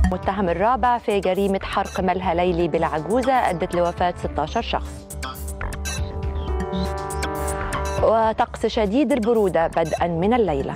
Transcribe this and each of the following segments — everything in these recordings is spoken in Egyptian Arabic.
المتهم الرابع في جريمة حرق ملهى ليلي بالعجوزة أدت لوفاة 16 شخص وطقس شديد البرودة بدءا من الليلة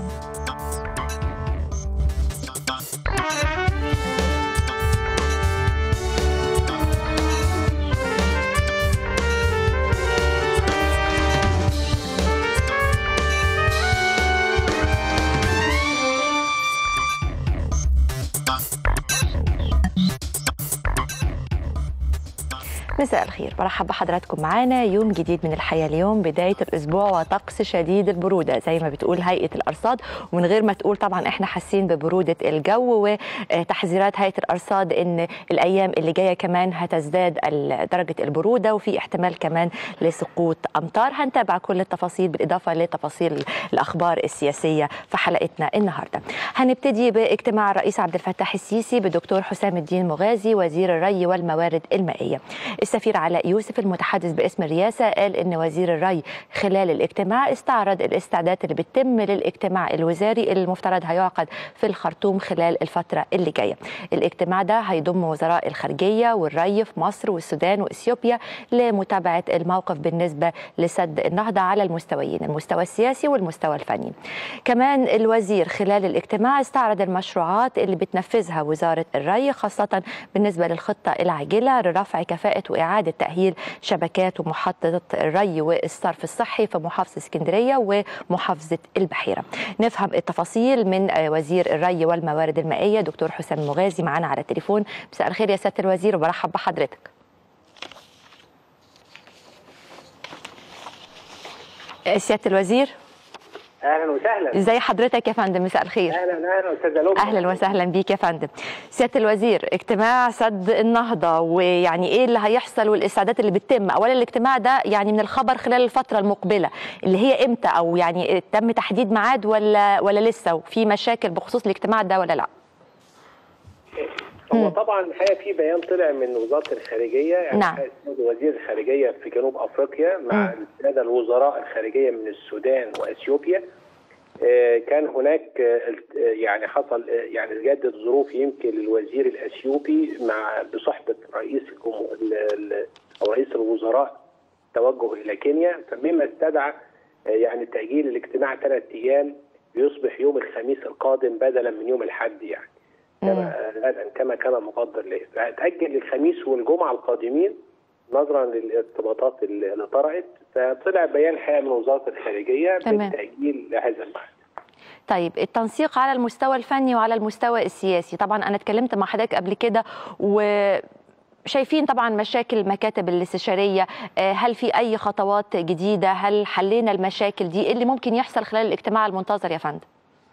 مساء الخير برحب بحضراتكم معانا يوم جديد من الحياة اليوم بداية الأسبوع وطقس شديد البرودة زي ما بتقول هيئة الأرصاد ومن غير ما تقول طبعا احنا حاسين ببرودة الجو وتحذيرات هيئة الأرصاد ان الأيام اللي جاية كمان هتزداد درجة البرودة وفي احتمال كمان لسقوط أمطار هنتابع كل التفاصيل بالإضافة لتفاصيل الأخبار السياسية في حلقتنا النهاردة هنبتدي باجتماع الرئيس عبد الفتاح السيسي بدكتور حسام الدين مغازي وزير الري والموارد المائية السفير علاء يوسف المتحدث باسم الرئاسة قال إن وزير الري خلال الاجتماع استعرض الاستعدادات اللي بتتم للاجتماع الوزاري اللي المفترض هيعقد في الخرطوم خلال الفترة اللي جاية الاجتماع ده هيضم وزراء الخارجية والري في مصر والسودان وإثيوبيا لمتابعة الموقف بالنسبة لسد النهضة على المستويين المستوى السياسي والمستوى الفني كمان الوزير خلال الاجتماع استعرض المشروعات اللي بتنفذها وزارة الري خاصة بالنسبة للخطة العاجلة لرفع كفاءة وإعادة تأهيل شبكات ومحطة الري والصرف الصحي في محافظة اسكندرية ومحافظة البحيرة نفهم التفاصيل من وزير الري والموارد المائية دكتور حسام مغازي معنا على التليفون مساء الخير يا سيادة الوزير وبرحب بحضرتك سيادة الوزير اهلا وسهلا ازي حضرتك يا فندم مساء الخير اهلا اهلا استاذه لبنى اهلا وسهلا بيك يا فندم سياده الوزير اجتماع سد النهضه ويعني ايه اللي هيحصل والاستعدادات اللي بتتم اولا الاجتماع ده يعني من الخبر خلال الفتره المقبله اللي هي امتى او يعني تم تحديد ميعاد ولا ولا لسه وفي مشاكل بخصوص الاجتماع ده ولا لا هو طبعا الحقيقه في بيان طلع من وزاره الخارجيه يعني نعم. وزير الخارجيه في جنوب افريقيا مع الساده الوزراء الخارجيه من السودان واثيوبيا آه، كان هناك آه، يعني حصل آه، يعني تجدد ظروف يمكن للوزير الاثيوبي مع بصحبه رئيس الجمهور او رئيس الوزراء توجه الى كينيا فمما استدعى يعني تاجيل الاجتماع ثلاث ايام يصبح يوم الخميس القادم بدلا من يوم الاحد يعني كما غدا كما كان مقدر له فتاجل للخميس والجمعه القادمين نظرا للارتباطات اللي طرأت فطلع بيان حقيقه من وزاره الخارجيه تمام. بالتاجيل لهذا الميعاد طيب التنسيق على المستوى الفني وعلى المستوى السياسي طبعا انا اتكلمت مع حضرتك قبل كده و شايفين طبعا مشاكل المكاتب الاستشاريه آه، هل في اي خطوات جديده هل حلينا المشاكل دي إيه اللي ممكن يحصل خلال الاجتماع المنتظر يا فندم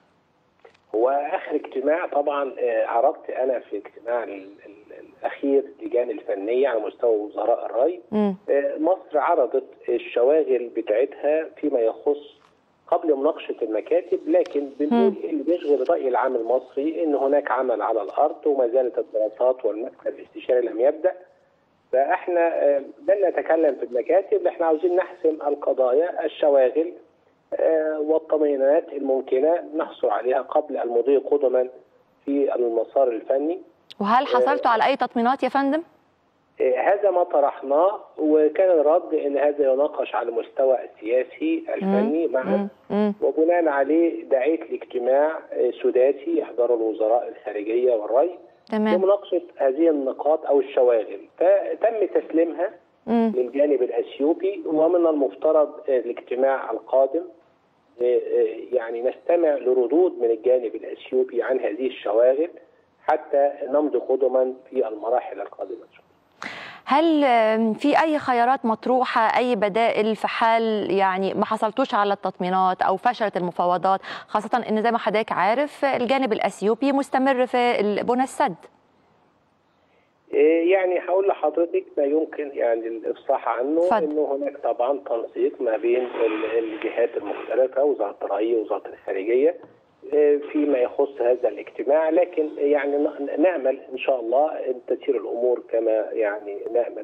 هو اخر اجتماع طبعا آه، عرضت انا في اجتماع ال- ال- الاخير اللجان الفنيه على مستوى وزراء الري مم. آه، مصر عرضت الشواغل بتاعتها فيما يخص قبل مناقشه المكاتب لكن بنقول اللي بيشغل الراي العام المصري ان هناك عمل على الارض وما زالت الدراسات والمكتب الاستشاري لم يبدا فاحنا آه، لن نتكلم في المكاتب احنا عاوزين نحسم القضايا الشواغل آه، والطمأنينات الممكنه نحصل عليها قبل المضي قدما في المسار الفني وهل حصلتوا على اي تطمينات يا فندم آه، هذا ما طرحناه وكان الرد ان هذا يناقش على المستوى السياسي الفني معا مم. مم. وبناء عليه دعيت لاجتماع آه، سداسي يحضره الوزراء الخارجيه والري تمام لمناقشه هذه النقاط او الشواغل فتم تسليمها مم. للجانب الاثيوبي ومن المفترض آه، الاجتماع القادم آه، آه، يعني نستمع لردود من الجانب الاثيوبي عن هذه الشواغل حتى نمضي قدما في المراحل القادمه إن شاء الله. هل آم، في اي خيارات مطروحه اي بدائل في حال يعني ما حصلتوش على التطمينات او فشلت المفاوضات خاصه ان زي ما حضرتك عارف الجانب الاثيوبي مستمر في ال- بنى السد إيه يعني هقول لحضرتك ما يمكن يعني الافصاح عنه اتفضل. انه هناك طبعا تنسيق ما بين ال- الجهات المختلفه وزاره الري ووزاره الخارجيه إيه فيما يخص هذا الاجتماع لكن يعني ن- نامل ان شاء الله ان تسير الامور كما يعني نامل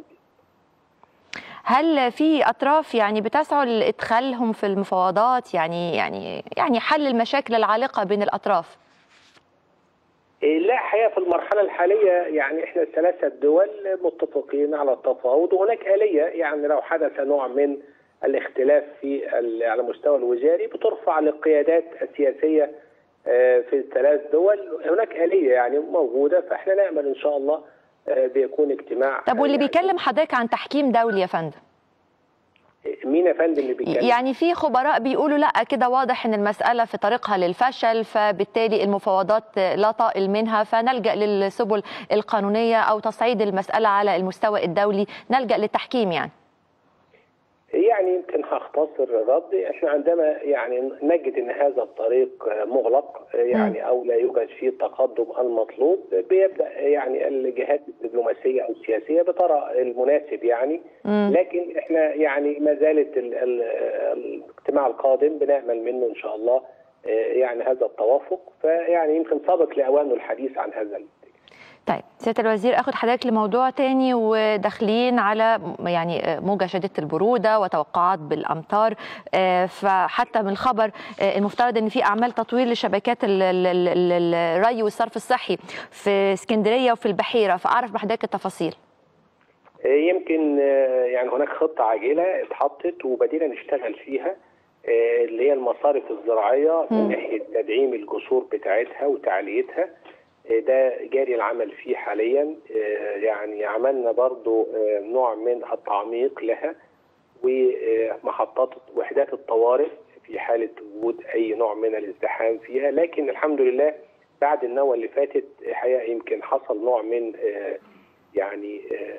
هل في اطراف يعني بتسعوا لادخالهم في المفاوضات يعني يعني يعني حل المشاكل العالقه بين الاطراف لا حقيقه في المرحله الحاليه يعني احنا الثلاثه دول متفقين على التفاوض وهناك اليه يعني لو حدث نوع من الاختلاف في على المستوى الوزاري بترفع للقيادات السياسيه في الثلاث دول هناك اليه يعني موجوده فاحنا نامل ان شاء الله بيكون اجتماع طب واللي يعني بيكلم حضرتك عن تحكيم دولي يا فندم مين يا فندم اللي بيتكلم؟ يعني في خبراء بيقولوا لا كده واضح ان المساله في طريقها للفشل فبالتالي المفاوضات لا طائل منها فنلجا للسبل القانونيه او تصعيد المساله على المستوى الدولي نلجا للتحكيم يعني. يعني يمكن هختصر الرد احنا عندما يعني نجد ان هذا الطريق مغلق يعني او لا يوجد فيه التقدم المطلوب بيبدا يعني الجهات الدبلوماسيه او السياسيه بترى المناسب يعني لكن احنا يعني ما زالت الاجتماع القادم بنامل منه ان شاء الله يعني هذا التوافق فيعني يمكن سابق لاوانه الحديث عن هذا طيب سياده الوزير اخد حضرتك لموضوع تاني وداخلين على يعني موجه شديده البروده وتوقعات بالامطار فحتى من الخبر المفترض ان في اعمال تطوير لشبكات الري والصرف الصحي في اسكندريه وفي البحيره فاعرف بحضرتك التفاصيل يمكن يعني هناك خطه عاجله اتحطت وبدينا نشتغل فيها اللي هي المصارف الزراعيه من ناحيه تدعيم الجسور بتاعتها وتعليتها ده جاري العمل فيه حاليا يعني عملنا برضو نوع من التعميق لها ومحطات وحدات الطوارئ في حالة وجود أي نوع من الازدحام فيها لكن الحمد لله بعد النوى اللي فاتت حقيقة يمكن حصل نوع من يعني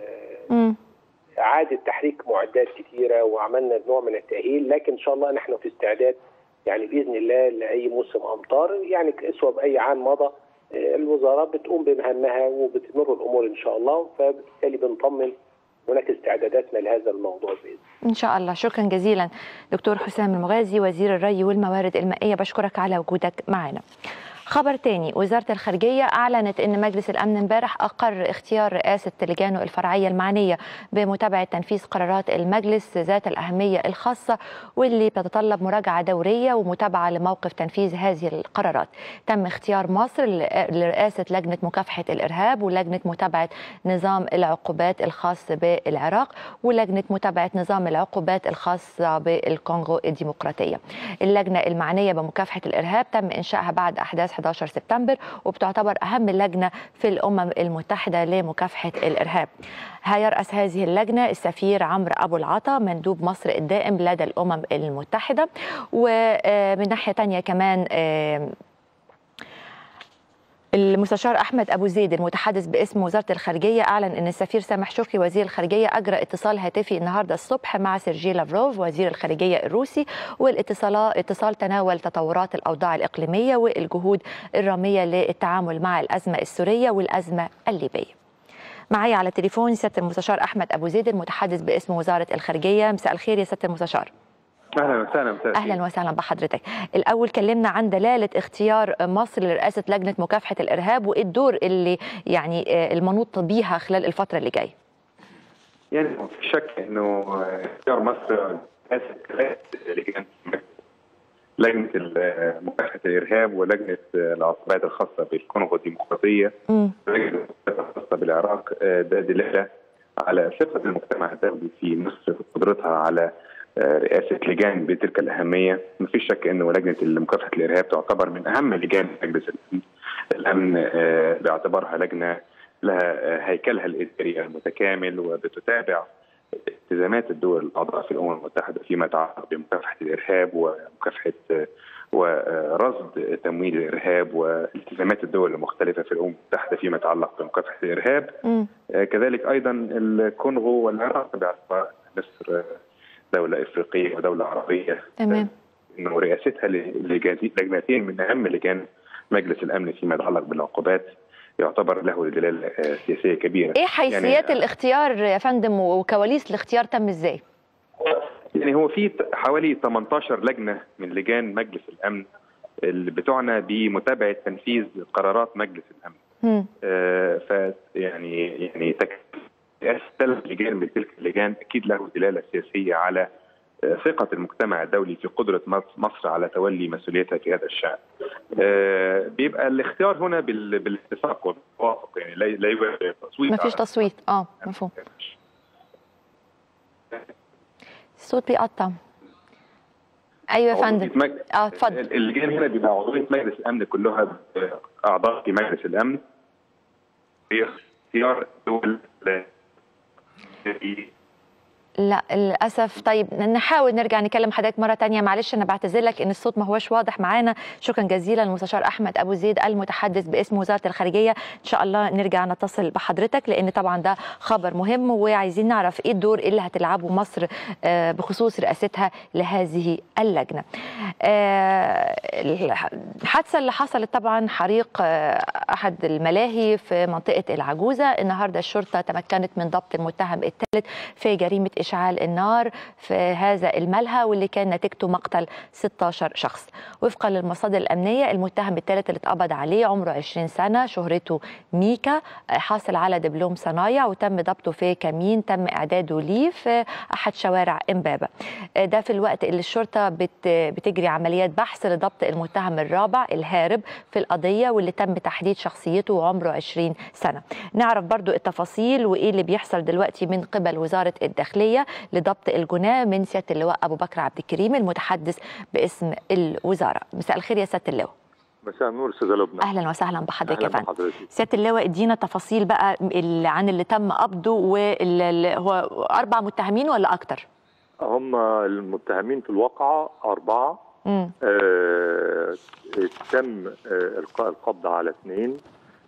إعادة تحريك معدات كثيرة وعملنا نوع من التأهيل لكن إن شاء الله نحن في استعداد يعني بإذن الله لأي موسم أمطار يعني أسوأ بأي عام مضى الوزاره بتقوم بمهامها وبتمر الامور ان شاء الله فبالتالي بنطمن هناك استعداداتنا لهذا الموضوع باذن ان شاء الله شكرا جزيلا دكتور حسام المغازي وزير الري والموارد المائيه بشكرك على وجودك معنا خبر تاني وزارة الخارجية أعلنت أن مجلس الأمن امبارح أقر اختيار رئاسة لجانه الفرعية المعنية بمتابعة تنفيذ قرارات المجلس ذات الأهمية الخاصة واللي بتتطلب مراجعة دورية ومتابعة لموقف تنفيذ هذه القرارات تم اختيار مصر لرئاسة لجنة مكافحة الإرهاب ولجنة متابعة نظام العقوبات الخاص بالعراق ولجنة متابعة نظام العقوبات الخاصة بالكونغو الديمقراطية اللجنة المعنية بمكافحة الإرهاب تم إنشائها بعد أحداث 11 سبتمبر وبتعتبر أهم لجنة في الأمم المتحدة لمكافحة الإرهاب هيرأس هذه اللجنة السفير عمرو أبو العطا مندوب مصر الدائم لدى الأمم المتحدة ومن ناحية تانية كمان المستشار احمد ابو زيد المتحدث باسم وزاره الخارجيه اعلن ان السفير سامح شكري وزير الخارجيه اجرى اتصال هاتفي النهارده الصبح مع سيرجي لافروف وزير الخارجيه الروسي والاتصال اتصال تناول تطورات الاوضاع الاقليميه والجهود الراميه للتعامل مع الازمه السوريه والازمه الليبيه. معايا على التليفون سياده المستشار احمد ابو زيد المتحدث باسم وزاره الخارجيه مساء الخير يا سياده المستشار. اهلا وسهلا مساء اهلا وسهلا بحضرتك الاول كلمنا عن دلاله اختيار مصر لرئاسه لجنه مكافحه الارهاب وايه الدور اللي يعني المنوط بيها خلال الفتره اللي جايه يعني في شك انه اختيار مصر رئاسه لجنه لجنه مكافحه الارهاب ولجنه العقوبات الخاصه بالكونغو الديمقراطيه ولجنه الخاصه بالعراق ده دلاله على ثقه المجتمع الدولي في مصر في قدرتها على رئاسه لجان بتلك الاهميه، ما فيش شك انه لجنه مكافحه الارهاب تعتبر من اهم لجان مجلس الامن باعتبارها لجنه لها هيكلها الاداري المتكامل وبتتابع التزامات الدول الاعضاء في الامم المتحده فيما يتعلق بمكافحه الارهاب ومكافحه ورصد تمويل الارهاب والتزامات الدول المختلفه في الامم المتحده فيما يتعلق بمكافحه الارهاب. م. كذلك ايضا الكونغو والعراق باعتبار مصر دولة إفريقية ودولة عربية تمام إنه رئاستها لجنتين من أهم لجان مجلس الأمن فيما يتعلق بالعقوبات يعتبر له دلالة سياسية كبيرة إيه حيثيات يعني الاختيار يا فندم وكواليس الاختيار تم إزاي؟ يعني هو في حوالي 18 لجنة من لجان مجلس الأمن اللي بتعنى بمتابعة تنفيذ قرارات مجلس الأمن. آه ف يعني يعني ثلاث لجان من تلك اللجان اكيد له دلاله سياسيه على ثقه المجتمع الدولي في قدره مصر على تولي مسؤوليتها في هذا الشان. بيبقى الاختيار هنا بال- بالاتفاق والتوافق يعني لا لا يوجد تصويت ما فيش على- تصويت اه مفهوم الصوت بيقطع ايوه يا فندم عضوية مج- اه اتفضل اللجان هنا بيبقى عضوية مجلس الأمن كلها أعضاء في مجلس الأمن هي اختيار دول لا للاسف طيب نحاول نرجع نكلم حضرتك مره تانية معلش انا بعتذر لك ان الصوت ما هوش واضح معانا شكرا جزيلا للمستشار احمد ابو زيد المتحدث باسم وزاره الخارجيه ان شاء الله نرجع نتصل بحضرتك لان طبعا ده خبر مهم وعايزين نعرف ايه الدور اللي هتلعبه مصر آه، بخصوص رئاستها لهذه اللجنه آه، الحادثه اللي حصلت طبعا حريق آه، احد الملاهي في منطقه العجوزه النهارده الشرطه تمكنت من ضبط المتهم الثالث في جريمه اشعال النار في هذا الملهى واللي كان نتيجته مقتل 16 شخص وفقا للمصادر الامنيه المتهم الثالث اللي اتقبض عليه عمره 20 سنه شهرته ميكا حاصل على دبلوم صنايع وتم ضبطه في كمين تم اعداده ليه في احد شوارع امبابه ده في الوقت اللي الشرطه بت بتجري عمليات بحث لضبط المتهم الرابع الهارب في القضيه واللي تم تحديد شخصيته وعمره 20 سنه نعرف برضو التفاصيل وايه اللي بيحصل دلوقتي من قبل وزاره الداخليه لضبط الجناه من سياده اللواء ابو بكر عبد الكريم المتحدث باسم الوزاره مساء الخير يا سياده اللواء مساء النور استاذه لبنى اهلا وسهلا بحضرتك يا اهلا فندم بحضرتك سياده اللواء ادينا تفاصيل بقى ال- عن اللي تم قبضه وال هو اربع متهمين ولا اكتر هم المتهمين في الواقعه اربعه امم آه تم آه القاء القبض على اثنين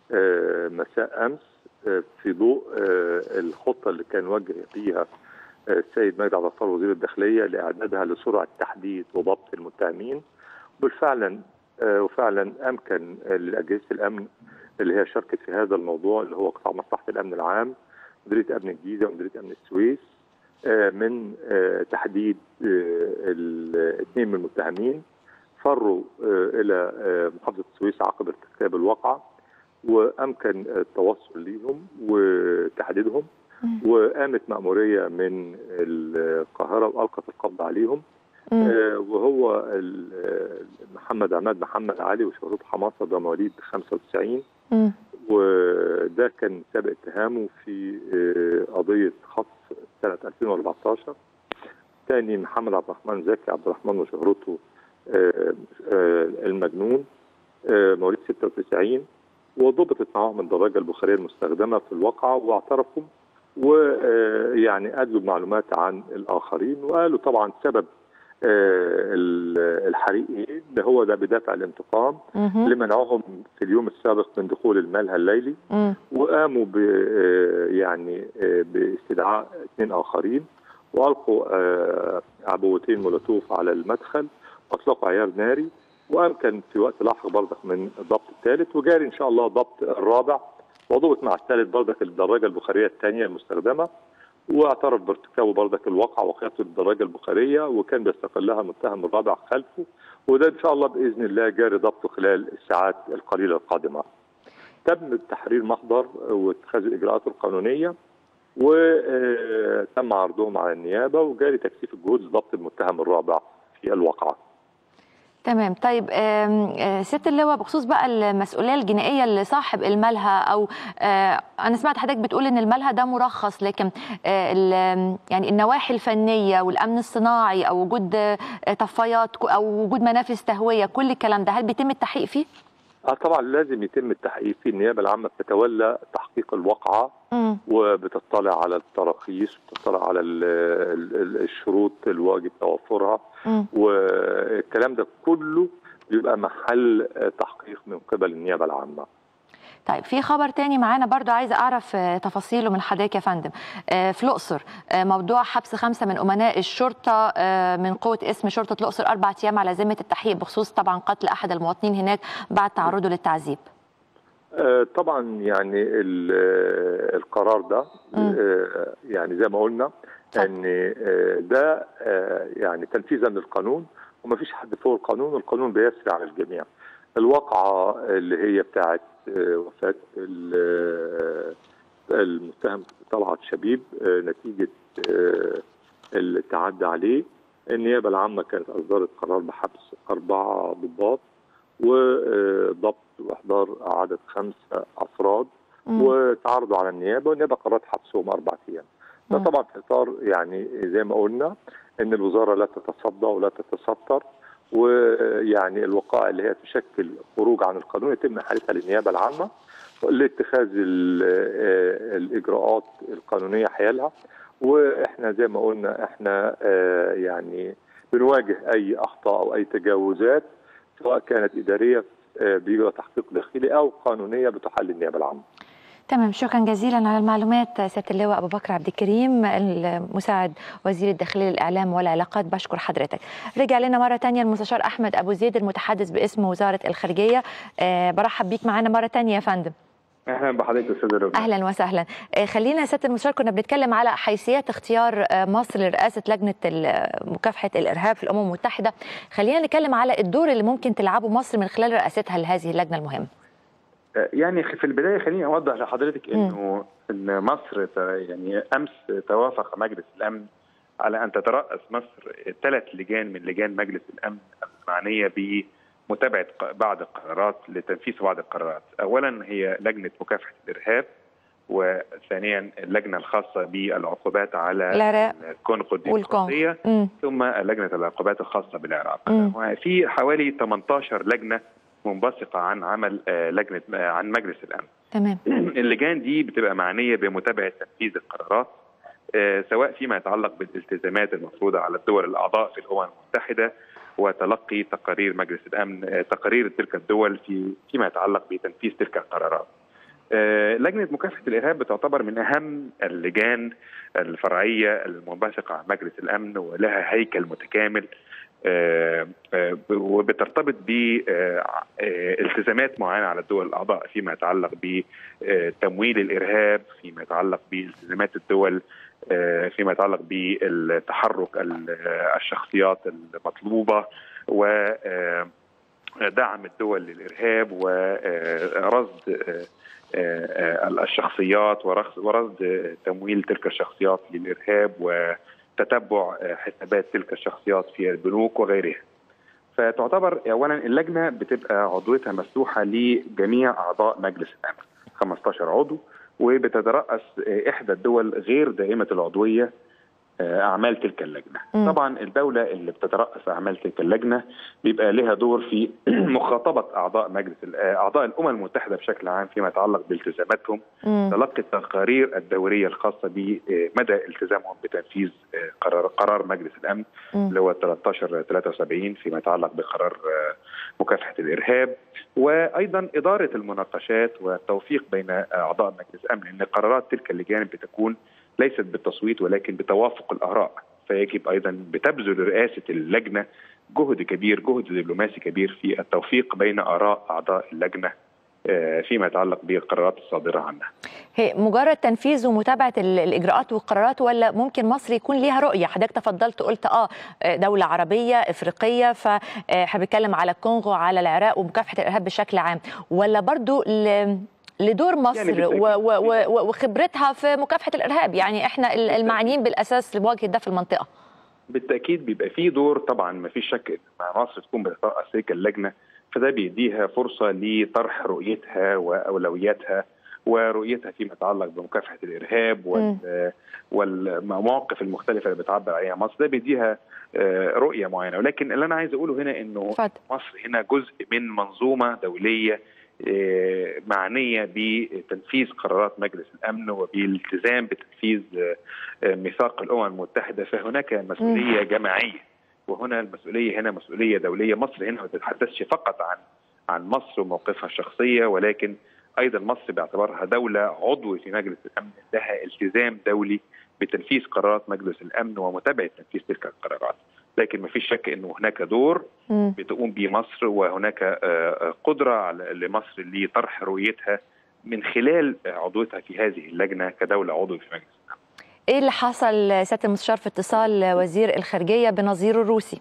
آه مساء امس آه في ضوء آه الخطه اللي كان وجه فيها آه السيد مجدي عبد الغفار وزير الداخليه لاعدادها لسرعه تحديد وضبط المتهمين بالفعلا آه وفعلا امكن آه، لاجهزه الامن اللي هي شاركت في هذا الموضوع اللي هو قطاع مصلحه الامن العام مديريه امن الجيزه ومديريه امن السويس آه، من آه، تحديد الاثنين من المتهمين فروا آه، الى آه، محافظه السويس عقب ارتكاب الواقعه وامكن التوصل ليهم وتحديدهم وقامت مأمورية من القاهرة وألقت القبض عليهم مم. آه، وهو ال- آه، محمد عماد محمد علي وشهرته حماصة ده مواليد 95 مم. وده كان سابق اتهامه في آه، قضية خطف سنة 2014 تاني محمد عبد الرحمن زكي عبد الرحمن وشهرته آه، آه، المجنون آه، مواليد 96 وضبطت معاهم الدراجة البخارية المستخدمة في الواقعة واعترفوا ويعني أدلوا بمعلومات عن الآخرين وقالوا طبعا سبب آه، ال- الحريق ايه اللي هو ده بدافع الانتقام مهم. لمنعهم في اليوم السابق من دخول الملهى الليلي مم. وقاموا ب آه، يعني آه، باستدعاء اثنين اخرين والقوا آه، عبوتين مولوتوف على المدخل واطلقوا عيار ناري وامكن في وقت لاحق برضك من ضبط الثالث وجاري ان شاء الله ضبط الرابع وضبط مع الثالث برضك الدراجه البخاريه الثانيه المستخدمه واعترف بارتكابه برضك الواقع وقيادته الدراجه البخاريه وكان بيستقلها المتهم الرابع خلفه وده ان شاء الله باذن الله جاري ضبطه خلال الساعات القليله القادمه. تم تحرير محضر واتخاذ الاجراءات القانونيه وتم عرضهم على النيابه وجاري تكثيف الجهود لضبط المتهم الرابع في الواقعه. تمام طيب آم، آه، سياده اللواء بخصوص بقى المسؤوليه الجنائيه لصاحب الملهى او آه، انا سمعت حضرتك بتقول ان الملهى ده مرخص لكن آه، ال- يعني النواحي الفنيه والامن الصناعي او وجود آه، طفايات او وجود منافذ تهويه كل الكلام ده هل بيتم التحقيق فيه؟ اه طبعا لازم يتم التحقيق في النيابه العامه بتتولى تحقيق الواقعه مم. وبتطلع على التراخيص وبتطلع على ال- ال- ال- الشروط الواجب توفرها مم. والكلام ده كله بيبقى محل آه، تحقيق من قبل النيابه العامه. طيب في خبر تاني معانا برضو عايزه اعرف آه، تفاصيله من حضرتك يا فندم آه، في الاقصر آه، موضوع حبس خمسه من امناء الشرطه آه، من قوه اسم شرطه الاقصر اربع ايام على ذمه التحقيق بخصوص طبعا قتل احد المواطنين هناك بعد تعرضه للتعذيب آه، طبعا يعني ال- آه، القرار ده مم. آه، يعني زي ما قلنا طب. ان آه، ده آه، يعني تنفيذا للقانون ومفيش حد فوق القانون والقانون بيسري على الجميع الواقعة اللي هي بتاعت آه، وفاة ال- آه، المتهم طلعت شبيب آه، نتيجة آه، التعدي عليه النيابة العامة كانت أصدرت قرار بحبس أربعة ضباط وضبط باحضار عدد خمسه افراد مم. وتعرضوا على النيابه والنيابه قررت حبسهم اربع ايام. ده مم. طبعا في اطار يعني زي ما قلنا ان الوزاره لا تتصدى ولا تتستر ويعني الوقائع اللي هي تشكل خروج عن القانون يتم حالتها للنيابه العامه لاتخاذ ال- آه، الاجراءات القانونيه حيالها واحنا زي ما قلنا احنا آه، يعني بنواجه اي اخطاء او اي تجاوزات سواء كانت اداريه آه، بيجرى تحقيق داخلي او قانونيه بتحل النيابه العامه. تمام شكرا جزيلا على المعلومات سياده اللواء ابو بكر عبد الكريم المساعد وزير الداخليه للاعلام والعلاقات بشكر حضرتك رجع لنا مره تانية المستشار احمد ابو زيد المتحدث باسم وزاره الخارجيه أه برحب بيك معانا مره تانية يا فندم اهلا بحضرتك استاذ ربنا اهلا وسهلا آه، خلينا يا سياده المستشار كنا بنتكلم على حيثيات اختيار آه، مصر لرئاسه لجنه ال- مكافحه الارهاب في الامم المتحده خلينا نتكلم على الدور اللي ممكن تلعبه مصر من خلال رئاستها لهذه اللجنه المهمه يعني في البدايه خليني اوضح لحضرتك انه ان مصر ت- يعني امس توافق مجلس الامن على ان تترأس مصر ثلاث لجان من لجان مجلس الامن المعنيه بمتابعه ق- بعض القرارات لتنفيذ بعض القرارات، اولا هي لجنه مكافحه الارهاب وثانيا اللجنه الخاصه بالعقوبات على العراق الكونغو والكونغو الديمقراطيه مم. ثم لجنه العقوبات الخاصه بالعراق مم. وفي حوالي 18 لجنه منبثقه عن عمل آه، لجنه آه، عن مجلس الامن تمام اللجان دي بتبقى معنيه بمتابعه تنفيذ القرارات آه، سواء فيما يتعلق بالالتزامات المفروضه على الدول الاعضاء في الامم المتحده وتلقي تقارير مجلس الامن آه، تقارير تلك الدول في فيما يتعلق بتنفيذ تلك القرارات. آه، لجنه مكافحه الارهاب بتعتبر من اهم اللجان الفرعيه المنبثقه عن مجلس الامن ولها هيكل متكامل آه، آه، وبترتبط بالتزامات معينه على الدول الاعضاء فيما يتعلق بتمويل الارهاب فيما يتعلق بالتزامات الدول آه، فيما يتعلق بالتحرك ال- الشخصيات المطلوبه و آه، دعم الدول للارهاب ورصد آه، آه، الشخصيات ورصد ورصد آه، تمويل تلك الشخصيات للارهاب وتتبع آه، حسابات تلك الشخصيات في البنوك وغيرها. فتعتبر اولا اللجنه بتبقى عضويتها مفتوحه لجميع اعضاء مجلس الامن 15 عضو وبتترأس آه، احدى الدول غير دائمه العضويه آه، اعمال تلك اللجنه. مم. طبعا الدوله اللي بتترأس اعمال تلك اللجنه بيبقى لها دور في مخاطبه اعضاء مجلس ال- آه، اعضاء الامم المتحده بشكل عام فيما يتعلق بالتزاماتهم مم. تلقي التقارير الدوريه الخاصه بمدى التزامهم بتنفيذ آه، قرار قرار مجلس الامن مم. اللي هو 13 73 فيما يتعلق بقرار آه، مكافحه الارهاب وايضا اداره المناقشات والتوفيق بين اعضاء مجلس الامن لان قرارات تلك اللجان بتكون ليست بالتصويت ولكن بتوافق الاراء فيجب ايضا بتبذل رئاسه اللجنه جهد كبير جهد دبلوماسي كبير في التوفيق بين اراء اعضاء اللجنه آه، فيما يتعلق بالقرارات الصادره عنها. هي مجرد تنفيذ ومتابعه ال- الاجراءات والقرارات ولا ممكن مصر يكون ليها رؤيه حضرتك تفضلت قلت اه دوله عربيه افريقيه فاحنا بنتكلم على الكونغو على العراق ومكافحه الارهاب بشكل عام ولا برضو ل... لدور مصر بالتأكيد. و... و... و... وخبرتها في مكافحه الارهاب يعني احنا ال- المعنيين بالاساس لمواجهه ده في المنطقه بالتاكيد بيبقى فيه دور طبعا ما فيش شك إن مع مصر تكون بتترأس هيك اللجنه فده بيديها فرصه لطرح رؤيتها واولوياتها ورؤيتها فيما يتعلق بمكافحه الارهاب وال والمواقف المختلفه اللي بتعبر عليها مصر ده بيديها آه، رؤيه معينه ولكن اللي انا عايز اقوله هنا انه اتفضل مصر هنا جزء من منظومه دوليه آه، معنيه بتنفيذ قرارات مجلس الامن وبالالتزام بتنفيذ آه، آه، ميثاق الامم المتحده فهناك مسؤوليه جماعيه وهنا المسؤوليه هنا مسؤوليه دوليه مصر هنا ما تتحدثش فقط عن عن مصر وموقفها الشخصيه ولكن ايضا مصر باعتبارها دوله عضو في مجلس الامن لها التزام دولي بتنفيذ قرارات مجلس الامن ومتابعه تنفيذ تلك القرارات لكن ما فيش شك انه هناك دور مم. بتقوم به مصر وهناك آه، آه، قدره على- لمصر لطرح رؤيتها من خلال عضويتها في هذه اللجنه كدوله عضو في مجلس الامن. ايه اللي حصل سياده المستشار في اتصال وزير الخارجيه بنظيره الروسي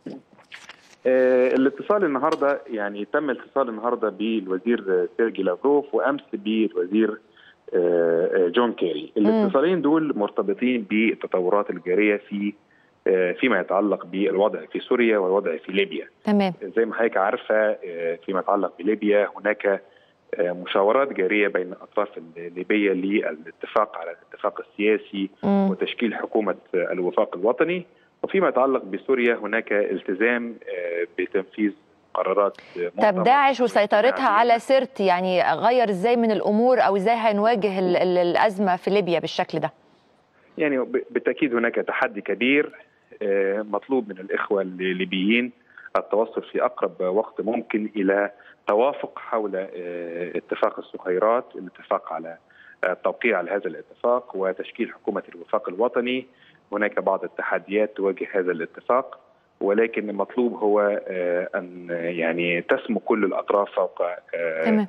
آه، الاتصال النهارده يعني تم الاتصال النهارده بالوزير آه، سيرجي لافروف وامس بالوزير آه، آه، جون كيري الاتصالين دول مرتبطين بالتطورات الجاريه في آه، فيما يتعلق بالوضع في سوريا والوضع في ليبيا تمام زي ما حضرتك عارفه آه، فيما يتعلق بليبيا هناك مشاورات جاريه بين الاطراف الليبيه للاتفاق على الاتفاق السياسي مم. وتشكيل حكومه الوفاق الوطني وفيما يتعلق بسوريا هناك التزام بتنفيذ قرارات طب داعش وسيطرتها على سرت يعني غير ازاي من الامور او ازاي هنواجه ال- ال- الازمه في ليبيا بالشكل ده؟ يعني ب- بالتاكيد هناك تحدي كبير آه، مطلوب من الاخوه الليبيين التوصل في اقرب وقت ممكن الى توافق حول آه، اتفاق السخيرات الاتفاق على آه، التوقيع على هذا الاتفاق وتشكيل حكومه الوفاق الوطني هناك بعض التحديات تواجه هذا الاتفاق ولكن المطلوب هو آه، ان يعني تسمو كل الاطراف فوق آه، تمام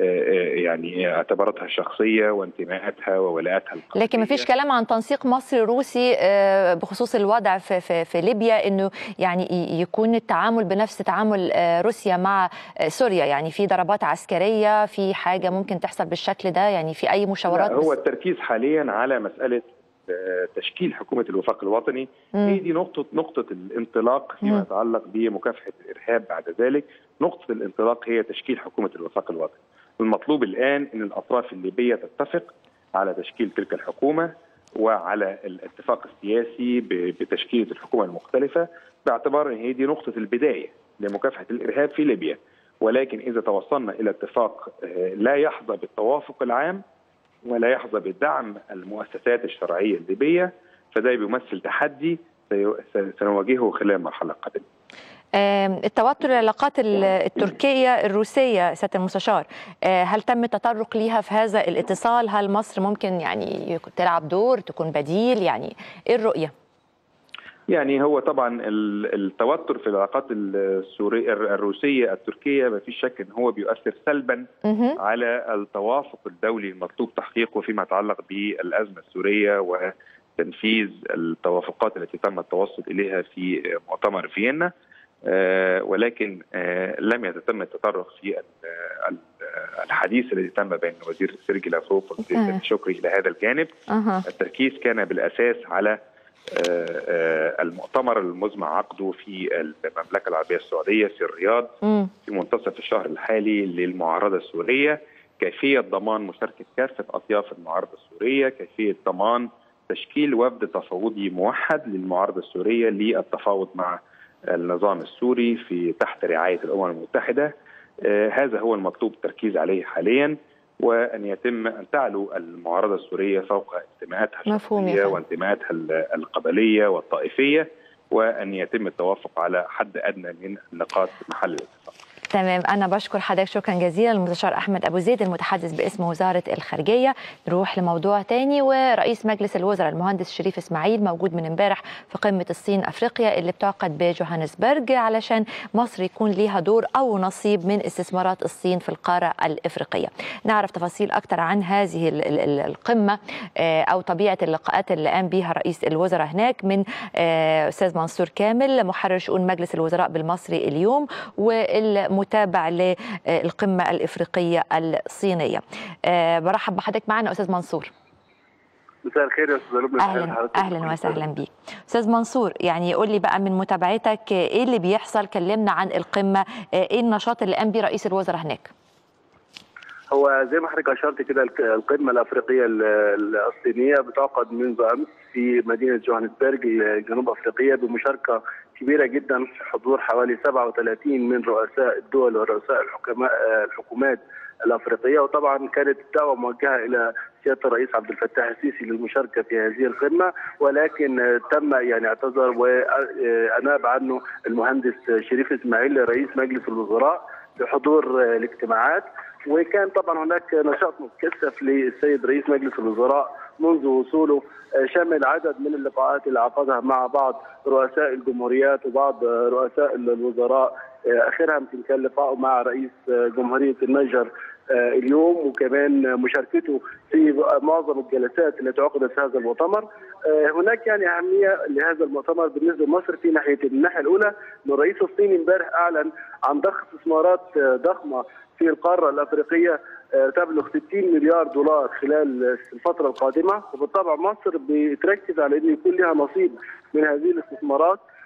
يعني اعتباراتها الشخصيه وانتماءاتها وولاءاتها القوميه لكن مفيش كلام عن تنسيق مصري روسي آه، بخصوص الوضع في, في, في ليبيا انه يعني ي- يكون التعامل بنفس تعامل آه، روسيا مع آه، سوريا يعني في ضربات عسكريه في حاجه ممكن تحصل بالشكل ده يعني في اي مشاورات لا، هو بس- التركيز حاليا على مساله آه، تشكيل حكومه الوفاق الوطني مم. هي دي نقطه نقطه الانطلاق فيما مم. يتعلق بمكافحه الارهاب بعد ذلك نقطه الانطلاق هي تشكيل حكومه الوفاق الوطني المطلوب الان ان الاطراف الليبيه تتفق على تشكيل تلك الحكومه وعلى الاتفاق السياسي ب- بتشكيله الحكومه المختلفه باعتبار ان هي دي نقطه البدايه لمكافحه الارهاب في ليبيا ولكن اذا توصلنا الى اتفاق آه، لا يحظى بالتوافق العام ولا يحظى بدعم المؤسسات الشرعيه الليبيه فده بيمثل تحدي سي- سنواجهه خلال المرحله القادمه. آم، التوتر العلاقات ال- التركية الروسية سيادة المستشار آه، هل تم التطرق ليها في هذا الاتصال هل مصر ممكن يعني يك- تلعب دور تكون بديل يعني ايه الرؤية يعني هو طبعا ال- التوتر في العلاقات السورية الروسيه التركيه ما فيش شك ان هو بيؤثر سلبا مهم. على التوافق الدولي المطلوب تحقيقه فيما يتعلق بالازمه السوريه وتنفيذ التوافقات التي تم التوصل اليها في مؤتمر فيينا آه، ولكن آه، لم يتم التطرق في ال- ال- الحديث الذي تم بين وزير سيرجي لافروف ووزير آه. شكري الى هذا الجانب أها. التركيز كان بالاساس على آه، آه، المؤتمر المزمع عقده في المملكه العربيه السعوديه في الرياض مم. في منتصف الشهر الحالي للمعارضه السوريه كيفيه ضمان مشاركه كافه اطياف المعارضه السوريه كيفيه ضمان تشكيل وفد تفاوضي موحد للمعارضه السوريه للتفاوض مع النظام السوري في تحت رعايه الامم المتحده آه، هذا هو المطلوب التركيز عليه حاليا وان يتم ان تعلو المعارضه السوريه فوق انتماءاتها مفهوم يا الشخصيه فندم. وانتماءاتها ال- القبليه والطائفيه وان يتم التوافق على حد ادنى من نقاط محل الاتفاق. تمام انا بشكر حضرتك شكرا جزيلا المستشار احمد ابو زيد المتحدث باسم وزاره الخارجيه نروح لموضوع تاني ورئيس مجلس الوزراء المهندس شريف اسماعيل موجود من امبارح في قمه الصين افريقيا اللي بتعقد بجوهانسبرج علشان مصر يكون ليها دور او نصيب من استثمارات الصين في القاره الافريقيه نعرف تفاصيل اكثر عن هذه ال- ال- ال- القمه آه، او طبيعه اللقاءات اللي قام بها رئيس الوزراء هناك من آه، استاذ منصور كامل محرر شؤون مجلس الوزراء بالمصري اليوم والمتابع للقمه الافريقيه الصينيه آه، برحب بحضرتك معنا استاذ منصور مساء الخير يا استاذ لبنى اهلا اهلا وسهلا بيك استاذ منصور يعني قول لي بقى من متابعتك آه، ايه اللي بيحصل كلمنا عن القمه آه، ايه النشاط اللي قام بيه رئيس الوزراء هناك هو زي ما حضرتك اشرت كده الك- القمه الافريقيه ال- ال- الصينيه بتعقد منذ امس في مدينه جوهانسبرج جنوب افريقيا بمشاركه كبيره جدا حضور حوالي 37 من رؤساء الدول ورؤساء الحكماء الحكومات الافريقيه وطبعا كانت الدعوه موجهه الى سياده الرئيس عبد الفتاح السيسي للمشاركه في هذه القمه ولكن تم يعني اعتذر واناب عنه المهندس شريف اسماعيل رئيس مجلس الوزراء بحضور الاجتماعات وكان طبعا هناك نشاط متكثف للسيد رئيس مجلس الوزراء منذ وصوله شمل عدد من اللقاءات اللي عقدها مع بعض رؤساء الجمهوريات وبعض رؤساء الوزراء اخرها يمكن كان لقائه مع رئيس جمهوريه النيجر اليوم وكمان مشاركته في معظم الجلسات التي عقدت في هذا المؤتمر هناك يعني اهميه لهذا المؤتمر بالنسبه لمصر في ناحيتين الناحيه الاولى ان الرئيس الصيني امبارح اعلن عن ضخ استثمارات ضخمه في القاره الافريقيه تبلغ 60 مليار دولار خلال الفتره القادمه وبالطبع مصر بتركز على ان يكون لها نصيب من هذه الاستثمارات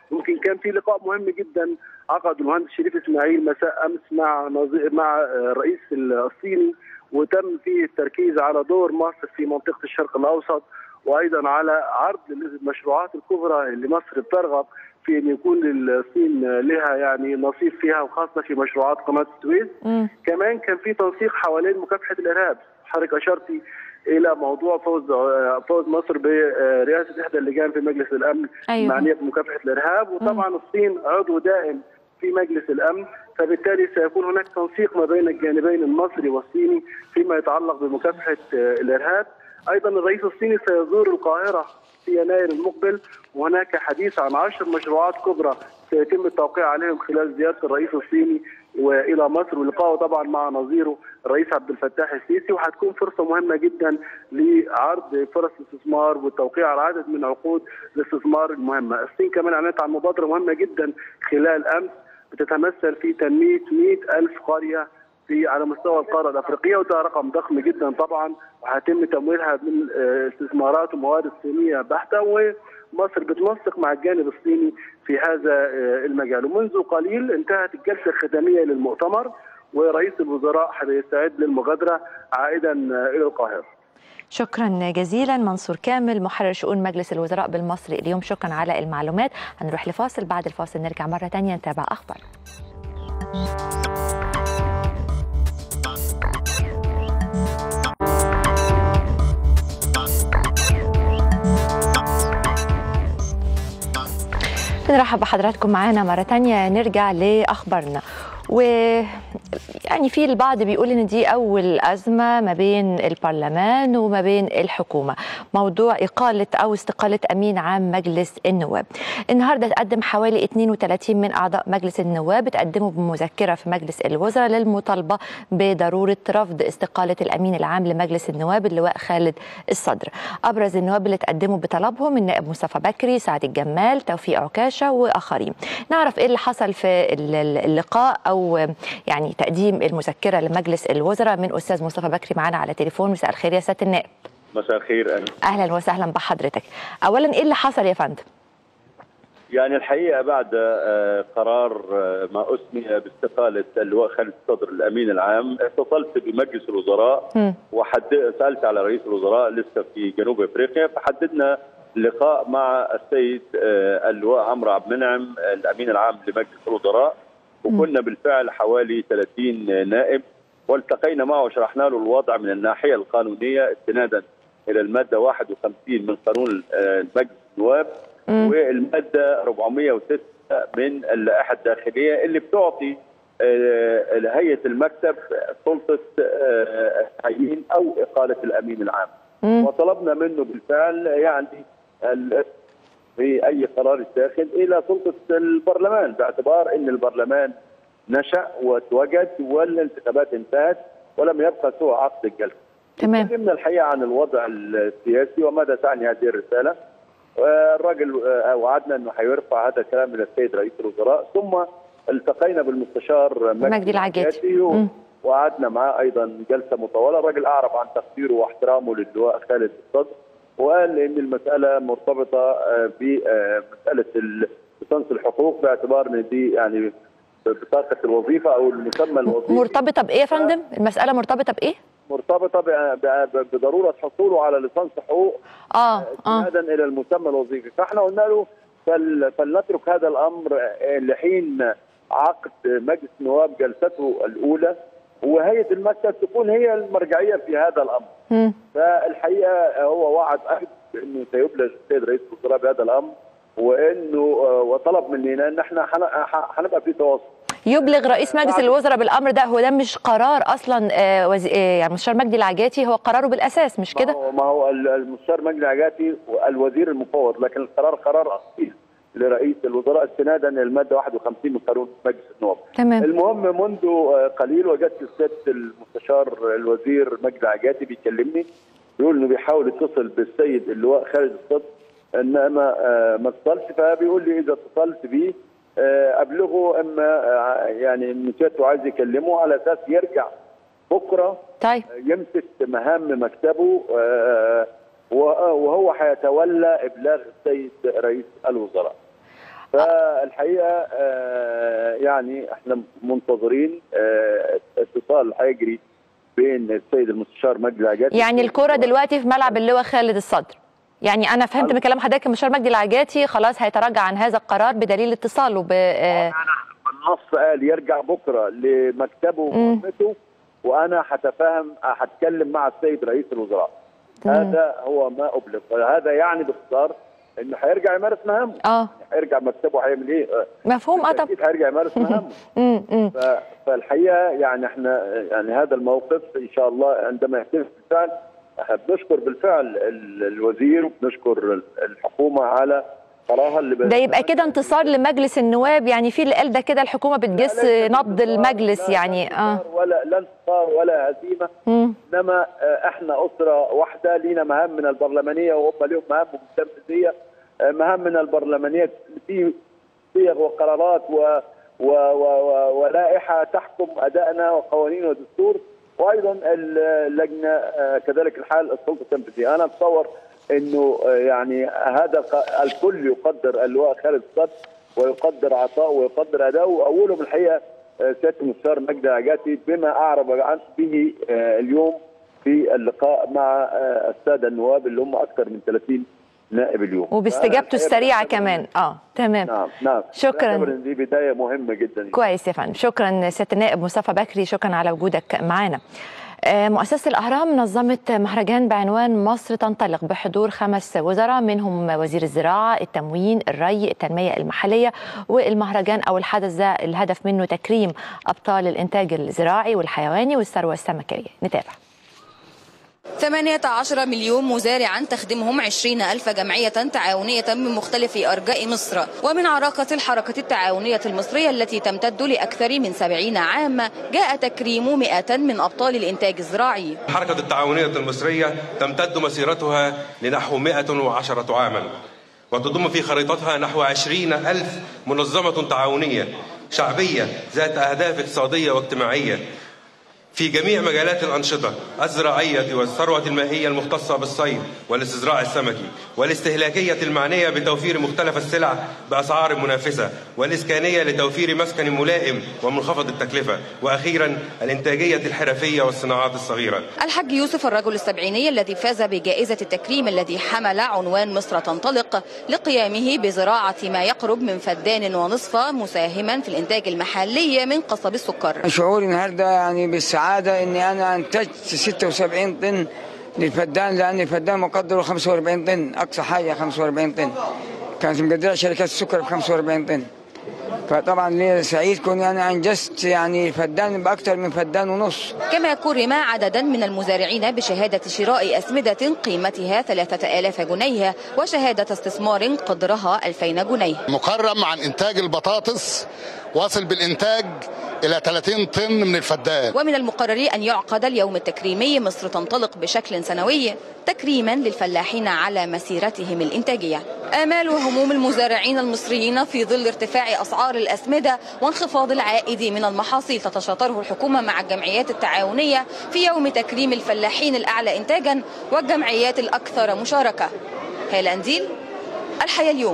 يمكن كان في لقاء مهم جدا عقد المهندس شريف اسماعيل مساء امس مع نظ- مع آه، الرئيس الصيني وتم فيه التركيز على دور مصر في منطقه الشرق الاوسط وايضا على عرض المشروعات الكبرى اللي مصر بترغب في ان يكون للصين لها يعني نصيب فيها وخاصه في مشروعات قناه السويس مم. كمان كان في تنسيق حوالين مكافحه الارهاب حضرتك اشرتي الى موضوع فوز فوز مصر برئاسه احدى اللجان في مجلس الامن أيوة. المعنيه بمكافحه الارهاب وطبعا الصين عضو دائم في مجلس الامن فبالتالي سيكون هناك تنسيق ما بين الجانبين المصري والصيني فيما يتعلق بمكافحه آه، الارهاب ايضا الرئيس الصيني سيزور القاهره في يناير المقبل وهناك حديث عن عشر مشروعات كبرى سيتم التوقيع عليهم خلال زياره الرئيس الصيني والى مصر ولقائه طبعا مع نظيره الرئيس عبد الفتاح السيسي وهتكون فرصه مهمه جدا لعرض فرص الاستثمار والتوقيع على عدد من عقود الاستثمار المهمه، الصين كمان اعلنت عن مبادره مهمه جدا خلال امس بتتمثل في تنميه 100 ألف قريه في على مستوى القاره الافريقيه وده رقم ضخم جدا طبعا وهيتم تمويلها من آه، استثمارات وموارد صينيه بحته ومصر بتنسق مع الجانب الصيني في هذا آه، المجال ومنذ قليل انتهت الجلسه الختاميه للمؤتمر ورئيس الوزراء هيستعد للمغادره عائدا آه، الى القاهره شكرا جزيلا منصور كامل محرر شؤون مجلس الوزراء بالمصري اليوم شكرا على المعلومات هنروح لفاصل بعد الفاصل نرجع مرة تانية نتابع أخبار بنرحب بحضراتكم معانا مرة تانية نرجع لأخبارنا و يعني في البعض بيقول ان دي اول ازمه ما بين البرلمان وما بين الحكومه موضوع اقاله او استقاله امين عام مجلس النواب النهارده تقدم حوالي 32 من اعضاء مجلس النواب تقدموا بمذكره في مجلس الوزراء للمطالبه بضروره رفض استقاله الامين العام لمجلس النواب اللواء خالد الصدر ابرز النواب اللي تقدموا بطلبهم النائب مصطفى بكري سعد الجمال توفيق عكاشه واخرين نعرف ايه اللي حصل في ال- ال- اللقاء او يعني تقديم المذكره لمجلس الوزراء من استاذ مصطفى بكري معانا على تليفون مساء الخير يا سياده النائب مساء الخير أنا. اهلا وسهلا بحضرتك اولا ايه اللي حصل يا فندم يعني الحقيقه بعد آه، قرار آه، ما اسمي باستقاله اللواء خالد الصدر الامين العام اتصلت بمجلس الوزراء مم. وحد سالت على رئيس الوزراء لسه في جنوب افريقيا فحددنا لقاء مع السيد آه، اللواء عمرو عبد المنعم آه، الامين العام لمجلس الوزراء وكنا بالفعل حوالي 30 نائب والتقينا معه وشرحنا له الوضع من الناحيه القانونيه استنادا الى الماده 51 من قانون آه، مجلس النواب مم. والماده 406 من اللائحه الداخليه اللي بتعطي آه، هيئه المكتب سلطه آه، تعيين او اقاله الامين العام مم. وطلبنا منه بالفعل يعني ال- في اي قرار الداخل الى سلطه البرلمان باعتبار ان البرلمان نشا وتوجد والانتخابات انتهت ولم يبقى سوى عقد الجلسه. تمام تكلمنا الحقيقه عن الوضع السياسي وماذا تعني هذه الرساله. والراجل آه، وعدنا انه حيرفع هذا الكلام الى السيد رئيس الوزراء ثم التقينا بالمستشار مجدي العجاتي. و- مم. وقعدنا معاه ايضا جلسه مطوله، الراجل اعرب عن تقديره واحترامه للواء خالد الصدر وقال ان المساله مرتبطه آه، بمساله ال- لصنص الحقوق باعتبار ان دي يعني بطاقه الوظيفه او المسمى الوظيفي مرتبطه بايه يا فندم المساله مرتبطه بايه مرتبطه ب- ب- بضروره حصوله على لصنص حقوق اه اه استنادا الى المسمى الوظيفي فاحنا قلنا له فل فلنترك هذا الامر آه، لحين عقد مجلس النواب جلسته الاولى وهيئه المكتب تكون هي المرجعيه في هذا الامر مم. فالحقيقه هو وعد اكد انه سيبلغ السيد رئيس الوزراء بهذا الامر وانه آه، وطلب مننا ان احنا حن- ح- هنبقى في تواصل يبلغ رئيس مجلس الوزراء بالامر ده هو ده مش قرار اصلا آه، وز... آه، يعني مستشار مجدي العجاتي هو قراره بالاساس مش ما كده هو- ما هو ال- المستشار مجدي عجاتي الوزير المفوض لكن القرار قرار اصيل لرئيس الوزراء استنادا الى الماده 51 من قانون مجلس النواب. تمام المهم منذ آه، قليل وجدت السيد المستشار الوزير مجدي عجاتي بيكلمني بيقول انه بيحاول يتصل بالسيد اللواء خالد الصدر انما آه، ما اتصلش فبيقول لي اذا اتصلت بيه آه، ابلغه اما آه، يعني ان سيادته عايز يكلمه على اساس يرجع بكره طيب يمسك مهام مكتبه آه، وهو هيتولى ابلاغ السيد رئيس الوزراء فالحقيقه آه، يعني احنا منتظرين آه، اتصال هيجري بين السيد المستشار مجدي العجاتي يعني الكرة دلوقتي في ملعب اللواء خالد الصدر يعني انا فهمت من كلام حضرتك المستشار مجدي العجاتي خلاص هيتراجع عن هذا القرار بدليل اتصاله ب آه، النص قال يرجع بكره لمكتبه ومهمته وانا هتفاهم هتكلم مع السيد رئيس الوزراء هذا هو ما ابلغ هذا يعني باختصار انه هيرجع يمارس مهامه اه هيرجع مكتبه هيعمل ايه آه، مفهوم اه طب بالتأكيد هيرجع يمارس مهامه مم، مم. ف- فالحقيقه يعني احنا يعني هذا الموقف ان شاء الله عندما يتم بالفعل احنا بنشكر بالفعل ال- الوزير وبنشكر الحكومه على قرارها اللي ده يبقى كده انتصار لمجلس النواب يعني في اللي قال ده كده الحكومه بتجس ليس نبض انتصار، المجلس لا- يعني لا اه انتصار ولا لا انتصار ولا هزيمه مم. انما آه، احنا اسره واحده لينا مهام من البرلمانيه وهم لهم مهام تنفيذيه آه، مهام من البرلمانيه في صيغ وقرارات و و و و ولائحه تحكم ادائنا وقوانين ودستور وايضا اللجنه آه، كذلك الحال السلطه التنفيذيه انا اتصور انه آه، يعني هذا ق- الكل يقدر اللواء خالد الصدر ويقدر عطاءه ويقدر اداؤه اولهم الحقيقه آه، سياده المستشار مجدي عجاتي بما اعرب عن به آه، اليوم في اللقاء مع آه، الساده النواب اللي هم اكثر من 30 نائب اليوم وباستجابته فأنا السريعه الحقيقة كمان اه تمام نعم نعم شكراً. أعتبر إن دي بدايه مهمه جدا كويس يا فندم شكرا سياده النائب مصطفى بكري شكرا على وجودك معنا آه، مؤسسة الأهرام نظمت مهرجان بعنوان مصر تنطلق بحضور خمس وزراء منهم وزير الزراعة التموين الري التنمية المحلية والمهرجان أو الحدث ده الهدف منه تكريم أبطال الإنتاج الزراعي والحيواني والثروة السمكية نتابع 18 مليون مزارعا تخدمهم 20 ألف جمعية تعاونية من مختلف أرجاء مصر ومن عراقة الحركة التعاونية المصرية التي تمتد لأكثر من 70 عام جاء تكريم 100 من أبطال الإنتاج الزراعي الحركة التعاونية المصرية تمتد مسيرتها لنحو 110 عاما وتضم في خريطتها نحو 20 ألف منظمة تعاونية شعبية ذات أهداف اقتصادية واجتماعية في جميع مجالات الأنشطة الزراعية والثروة المائية المختصة بالصيد والاستزراع السمكي والاستهلاكية المعنية بتوفير مختلف السلع بأسعار منافسة والإسكانية لتوفير مسكن ملائم ومنخفض التكلفة وأخيرا الإنتاجية الحرفية والصناعات الصغيرة الحاج يوسف الرجل السبعيني الذي فاز بجائزة التكريم الذي حمل عنوان مصر تنطلق لقيامه بزراعة ما يقرب من فدان ونصف مساهما في الإنتاج المحلي من قصب السكر شعوري النهارده يعني بالسعاده اني انا انتجت 76 طن للفدان لان الفدان مقدره 45 طن اقصى حاجه 45 طن كانت مقدره شركات السكر ب 45 طن فطبعا لي سعيد كوني انا انجزت يعني فدان باكثر من فدان ونص كما كرم عددا من المزارعين بشهادة شراء أسمدة قيمتها 3000 جنيه وشهادة استثمار قدرها 2000 جنيه مكرم عن انتاج البطاطس واصل بالانتاج الى 30 طن من الفدان ومن المقرر أن يعقد اليوم التكريمي مصر تنطلق بشكل سنوي تكريما للفلاحين على مسيرتهم الإنتاجية آمال وهموم المزارعين المصريين في ظل ارتفاع أسعار الأسمدة وانخفاض العائد من المحاصيل تتشاطره الحكومة مع الجمعيات التعاونية في يوم تكريم الفلاحين الأعلى إنتاجا والجمعيات الأكثر مشاركة هالة أنديل الحياة اليوم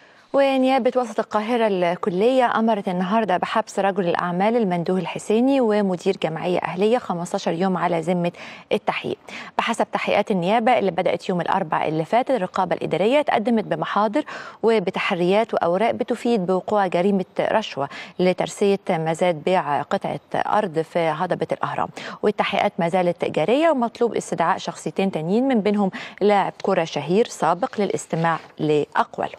ونيابة وسط القاهرة الكلية أمرت النهاردة بحبس رجل الأعمال المندوه الحسيني ومدير جمعية أهلية 15 يوم على ذمة التحقيق بحسب تحقيقات النيابة اللي بدأت يوم الأربع اللي فات الرقابة الإدارية تقدمت بمحاضر وبتحريات وأوراق بتفيد بوقوع جريمة رشوة لترسية مزاد بيع قطعة أرض في هضبة الأهرام والتحقيقات ما زالت جارية ومطلوب استدعاء شخصيتين تانيين من بينهم لاعب كرة شهير سابق للاستماع لأقواله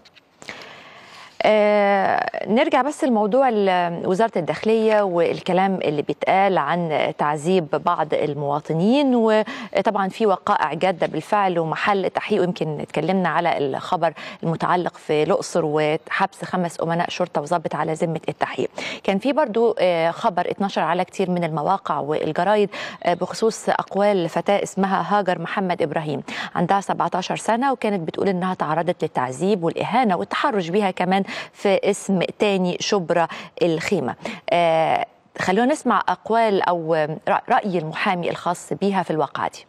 آه نرجع بس لموضوع ال- وزارة الداخلية والكلام اللي بيتقال عن تعذيب بعض المواطنين وطبعا في وقائع جادة بالفعل ومحل تحقيق ويمكن اتكلمنا على الخبر المتعلق في الأقصر وحبس خمس أمناء شرطة وظابط على ذمة التحقيق كان في برضو آه خبر اتنشر على كتير من المواقع والجرايد آه بخصوص أقوال فتاة اسمها هاجر محمد إبراهيم عندها 17 سنة وكانت بتقول إنها تعرضت للتعذيب والإهانة والتحرش بها كمان في اسم تاني شبرا الخيمة آه خلونا نسمع أقوال أو رأي المحامي الخاص بيها في الواقعة دي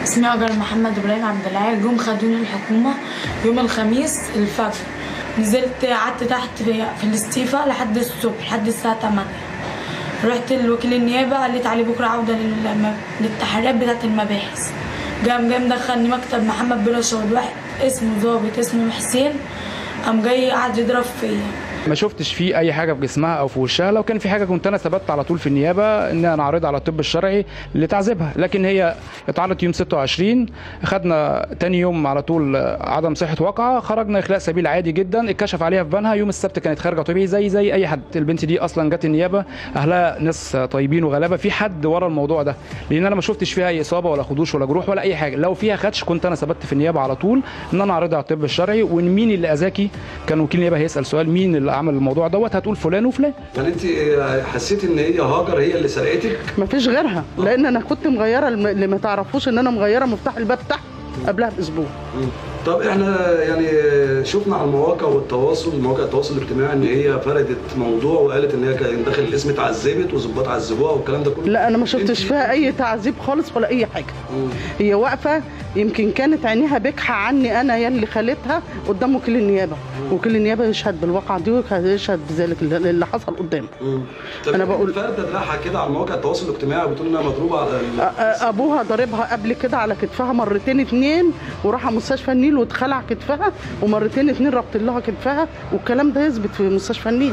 اسمي أجر محمد إبراهيم عبد العال جم خدوني الحكومة يوم الخميس الفجر نزلت قعدت تحت في, في الاستيفا لحد الصبح لحد الساعة 8 رحت لوكيل النيابة قال لي تعالي بكرة عودة للم- للتحريات بتاعة المباحث قام جاي مدخلني مكتب محمد بن رشاد واحد اسمه ظابط اسمه حسين قام جاي قعد يضرب فيا ما شفتش فيه اي حاجه في جسمها او في وشها لو كان في حاجه كنت انا ثبت على طول في النيابه ان انا اعرضها على الطب الشرعي لتعذيبها لكن هي اتعرضت يوم 26 خدنا تاني يوم على طول عدم صحه واقعه خرجنا اخلاء سبيل عادي جدا اتكشف عليها في بنها يوم السبت كانت خارجه طبيعي زي زي اي حد البنت دي اصلا جت النيابه اهلها ناس طيبين وغلابه في حد ورا الموضوع ده لان انا ما شفتش فيها اي اصابه ولا خدوش ولا جروح ولا اي حاجه لو فيها خدش كنت انا ثبت في النيابه على طول ان انا اعرضها على الطب الشرعي وان مين اللي اذاكي كان وكيل النيابه هيسال سؤال مين اللي عمل الموضوع دوت هتقول فلان وفلان يعني انت حسيت ان هي هاجر هي اللي سرقتك مفيش غيرها لان انا كنت مغيره الم- اللي ما تعرفوش ان انا مغيره مفتاح الباب تحت قبلها باسبوع طب احنا يعني شفنا على المواقع والتواصل مواقع التواصل الاجتماعي ان هي فردت موضوع وقالت ان هي كان داخل الاسم اتعذبت وظباط عذبوها والكلام ده كله لا انا ما شفتش فيها اي تعذيب خالص ولا اي حاجه هي واقفه يمكن كانت عينيها بكحه عني انا يا اللي خالتها قدام وكيل النيابه وكيل النيابه يشهد بالواقعه دي ويشهد بذلك اللي اللي حصل قدامه طب أنا انا بقول- بقول فرده دراعها كده على مواقع التواصل الاجتماعي بتقول انها مضروبه على ال- أ- أ- ابوها ضاربها قبل كده على كتفها مرتين اتنين وراح مستشفى النيل واتخلع كتفها ومرتين اتنين ربط لها كتفها والكلام ده يثبت في مستشفى النيل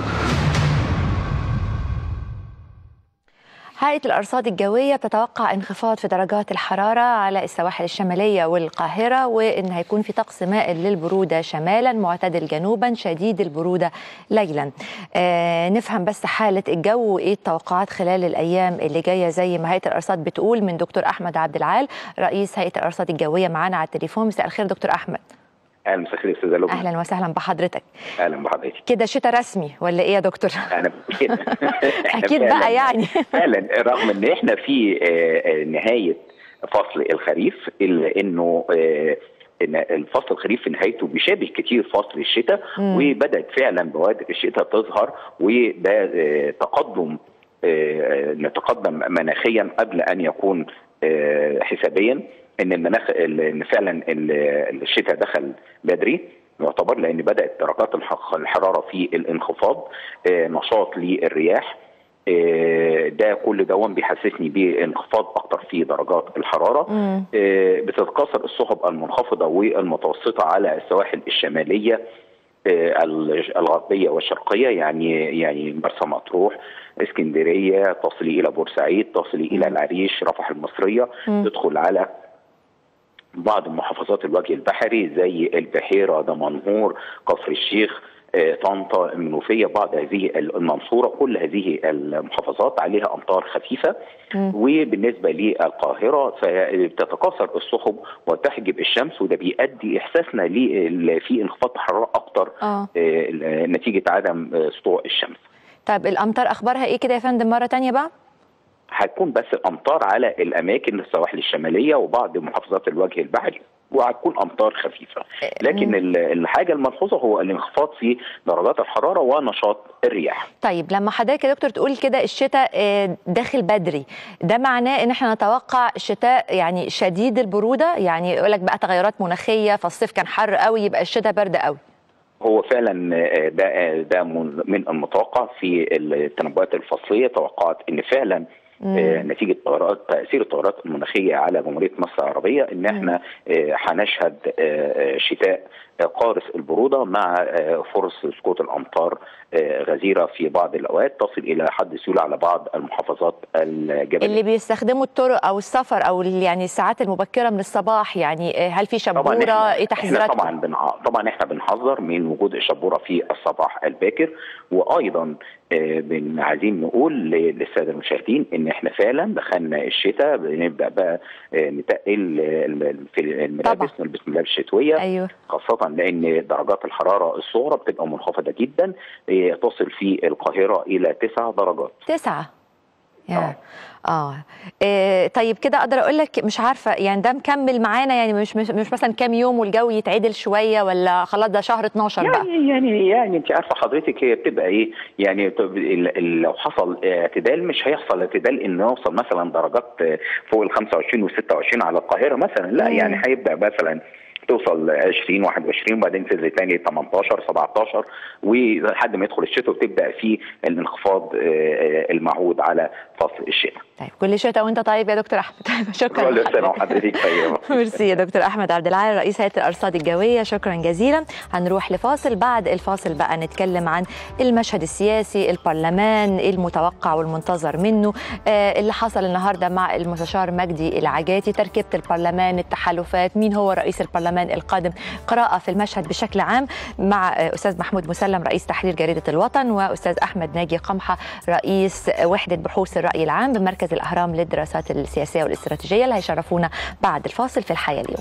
هيئة الأرصاد الجوية بتتوقع انخفاض في درجات الحرارة على السواحل الشمالية والقاهرة وإن هيكون في طقس مائل للبرودة شمالا معتدل جنوبا شديد البرودة ليلا آه نفهم بس حالة الجو وإيه التوقعات خلال الأيام اللي جاية زي ما هيئة الأرصاد بتقول من دكتور أحمد عبد العال رئيس هيئة الأرصاد الجوية معانا على التليفون مساء الخير دكتور أحمد اهلا مساء الخير استاذه لبنى أهلا وسهلا بحضرتك اهلا بحضرتك كده شتاء رسمي ولا إيه يا دكتور؟ انا بقول كده أكيد فعلاً- بقى يعني فعلا رغم ان احنا في آه، آه، نهايه فصل الخريف الا انه آه، ان الفصل الخريف في نهايته بيشابه كتير فصل الشتاء مم. وبدات فعلا بوادر الشتاء تظهر وده آه، تقدم آه، نتقدم مناخيا قبل ان يكون آه، حسابيا ان المناخ ان فعلا ال- الشتاء دخل بدري يعتبر لان بدات درجات الح- الحراره في الانخفاض آه، نشاط للرياح آه، ده كل دون بيحسسني بانخفاض اكتر في درجات الحراره مم. آه، بتتكاثر السحب المنخفضه والمتوسطه على السواحل الشماليه آه، ال- الغربيه والشرقيه يعني يعني مرسى مطروح اسكندريه تصلي الى بورسعيد تصلي الى العريش رفح المصريه مم. تدخل على بعض محافظات الوجه البحري زي البحيره دمنهور كفر الشيخ آه، طنطا المنوفيه بعض هذه المنصوره كل هذه المحافظات عليها امطار خفيفه وبالنسبه للقاهره فتتكاثر السحب وتحجب الشمس وده بيؤدي احساسنا ل- في انخفاض حراره اكتر آه. آه، نتيجه عدم آه، سطوع الشمس طيب الأمطار أخبارها إيه كده يا فندم مرة تانية بقى؟ هتكون بس الامطار على الاماكن السواحل الشماليه وبعض محافظات الوجه البحري وهتكون امطار خفيفه لكن ال- الحاجه الملحوظه هو الانخفاض في درجات الحراره ونشاط الرياح طيب لما حضرتك يا دكتور تقول كده الشتاء آه، داخل بدري ده معناه ان احنا نتوقع شتاء يعني شديد البروده يعني يقول لك بقى تغيرات مناخيه فالصيف كان حر قوي يبقى الشتاء برد قوي هو فعلا آه، ده آه، ده من من المتوقع في التنبؤات الفصليه توقعت ان فعلا مم. آه، نتيجه تغيرات تاثير التغيرات المناخيه على جمهوريه مصر العربيه ان احنا آه، هنشهد آه، آه، شتاء آه، قارس البروده مع آه، فرص سقوط الامطار آه، غزيره في بعض الاوقات تصل الى حد سيوله على بعض المحافظات الجبليه اللي بيستخدموا الطرق او السفر او ال- يعني الساعات المبكره من الصباح يعني آه، هل في شبوره ايه احنا تحذيراتكم طبعا بنع... طبعا احنا بنحذر من وجود الشبوره في الصباح الباكر وايضا آه، بن عايزين نقول ل- للساده المشاهدين ان احنا فعلا دخلنا الشتاء بنبدا بقى آه، نتقل آه، الم- في الملابس نلبس ملابس شتويه ايوه خاصة لأن درجات الحرارة الصغرى بتبقى منخفضة جدا آه، تصل في القاهرة إلى 9 درجات تسعة يا اه إيه طيب كده اقدر اقول لك مش عارفه يعني ده مكمل معانا يعني مش مش, مش مثلا كام يوم والجو يتعدل شويه ولا خلاص ده شهر 12 بقى يعني يعني يعني انت عارفه حضرتك هي بتبقى ايه يعني طب ال- ال- لو حصل اعتدال مش هيحصل اعتدال ان يوصل مثلا درجات فوق ال 25 وال 26 على القاهره مثلا لا مم. يعني هيبدا مثلا توصل 20 21 وبعدين تنزل تاني 18 17 ولحد ما يدخل الشتاء وتبدا في الانخفاض آه، آه، المعهود على فصل الشتاء. طيب كل شتاء وانت طيب يا دكتور احمد شكرا كل سنه وحضرتك طيبه. ميرسي يا دكتور احمد عبد العال رئيس هيئه الارصاد الجويه شكرا جزيلا هنروح لفاصل بعد الفاصل بقى نتكلم عن المشهد السياسي البرلمان المتوقع والمنتظر منه آه اللي حصل النهارده مع المستشار مجدي العجاتي تركيبه البرلمان التحالفات مين هو رئيس البرلمان القادم قراءه في المشهد بشكل عام مع آه استاذ محمود مسلم رئيس تحرير جريده الوطن واستاذ احمد ناجي قمحه رئيس وحده بحوث الراي العام بمركز الاهرام للدراسات السياسيه والاستراتيجيه اللي هيشرفونا بعد الفاصل في الحياه اليوم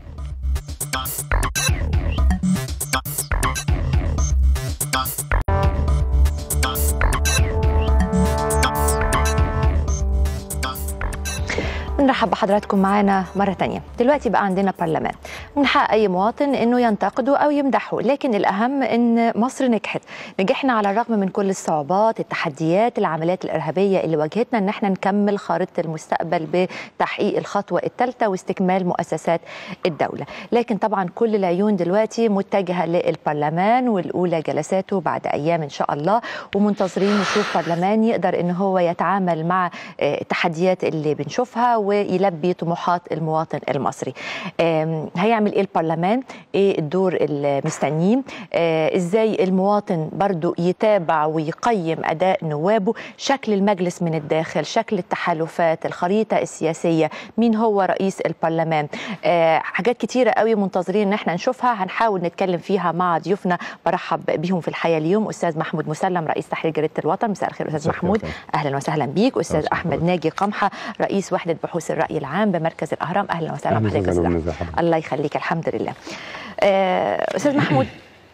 بنرحب بحضراتكم معانا مرة تانية دلوقتي بقى عندنا برلمان من حق أي مواطن أنه ينتقده أو يمدحه لكن الأهم أن مصر نجحت نجحنا على الرغم من كل الصعوبات التحديات العمليات الإرهابية اللي واجهتنا أن احنا نكمل خارطة المستقبل بتحقيق الخطوة الثالثة واستكمال مؤسسات الدولة لكن طبعا كل العيون دلوقتي متجهة للبرلمان والأولى جلساته بعد أيام إن شاء الله ومنتظرين نشوف برلمان يقدر أن هو يتعامل مع آه، التحديات اللي بنشوفها ويلبي طموحات المواطن المصري آم، هيعمل ايه البرلمان ايه الدور المستنيه آه، ازاي المواطن برضو يتابع ويقيم اداء نوابه شكل المجلس من الداخل شكل التحالفات الخريطه السياسيه مين هو رئيس البرلمان آه، حاجات كتيره قوي منتظرين ان احنا نشوفها هنحاول نتكلم فيها مع ضيوفنا برحب بيهم في الحياه اليوم استاذ محمود مسلم رئيس تحرير جريده الوطن مساء الخير استاذ مساء الخير محمود فندم. اهلا وسهلا بيك استاذ احمد ناجي قمحه رئيس وحده بحوث الراي العام بمركز الاهرام اهلا وسهلا أهلا بحضرتك يا وسهلا أستاذ ومنزل أحمد. حضرتك. الله يخليك الحمد لله آه، استاذ محمود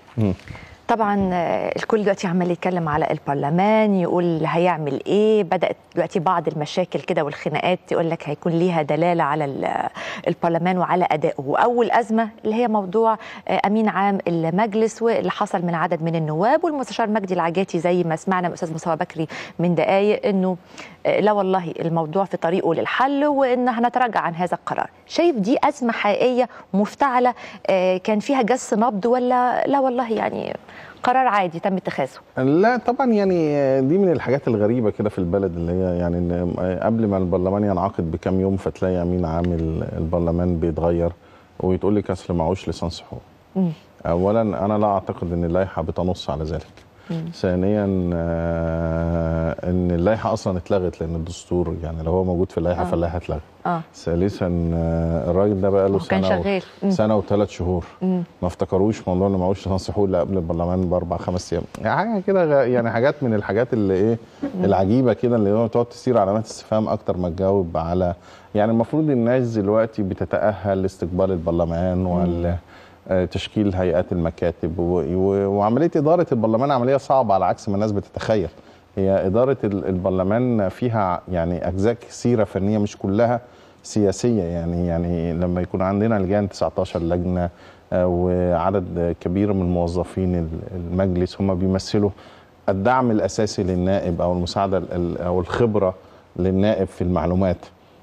طبعا آه، الكل دلوقتي عمال يتكلم على البرلمان يقول هيعمل ايه بدات دلوقتي بعض المشاكل كده والخناقات يقول لك هيكون ليها دلاله على ال- البرلمان وعلى ادائه واول ازمه اللي هي موضوع آه، امين عام المجلس واللي حصل من عدد من النواب والمستشار مجدي العجاتي زي ما سمعنا من استاذ مصطفى بكري من دقائق انه آه، لا والله الموضوع في طريقه للحل وان هنتراجع عن هذا القرار شايف دي ازمه حقيقيه مفتعله آه، كان فيها جس نبض ولا لا والله يعني قرار عادي تم اتخاذه لا طبعا يعني دي من الحاجات الغريبه كده في البلد اللي هي يعني إن قبل ما البرلمان ينعقد بكام يوم فتلاقي امين عام البرلمان بيتغير ويتقول لك اصل معهوش ليسانس حقوق اولا انا لا اعتقد ان اللائحه بتنص على ذلك ثانيا آه، ان اللائحه اصلا اتلغت لان الدستور يعني لو هو موجود في اللائحه آه. فاللائحه اتلغت اه ثالثا آه، الراجل ده بقى له هو كان سنه شغال. مم. و... سنه وثلاث شهور مم. ما افتكروش موضوع انه معهوش ليسانس حقوق الا قبل البرلمان باربع خمس ايام يعني حاجه كده غ- يعني حاجات من الحاجات اللي ايه العجيبه كده اللي هو تقعد تثير علامات استفهام اكتر ما تجاوب على يعني المفروض الناس دلوقتي بتتاهل لاستقبال البرلمان وال آه، تشكيل هيئات المكاتب و... و... وعمليه اداره البرلمان عمليه صعبه على عكس ما الناس بتتخيل هي اداره ال- البرلمان فيها يعني اجزاء كثيره فنيه مش كلها سياسيه يعني يعني لما يكون عندنا لجان 19 لجنه آه، وعدد كبير من موظفين ال- المجلس هم بيمثلوا الدعم الاساسي للنائب او المساعده ال- ال- او الخبره للنائب في المعلومات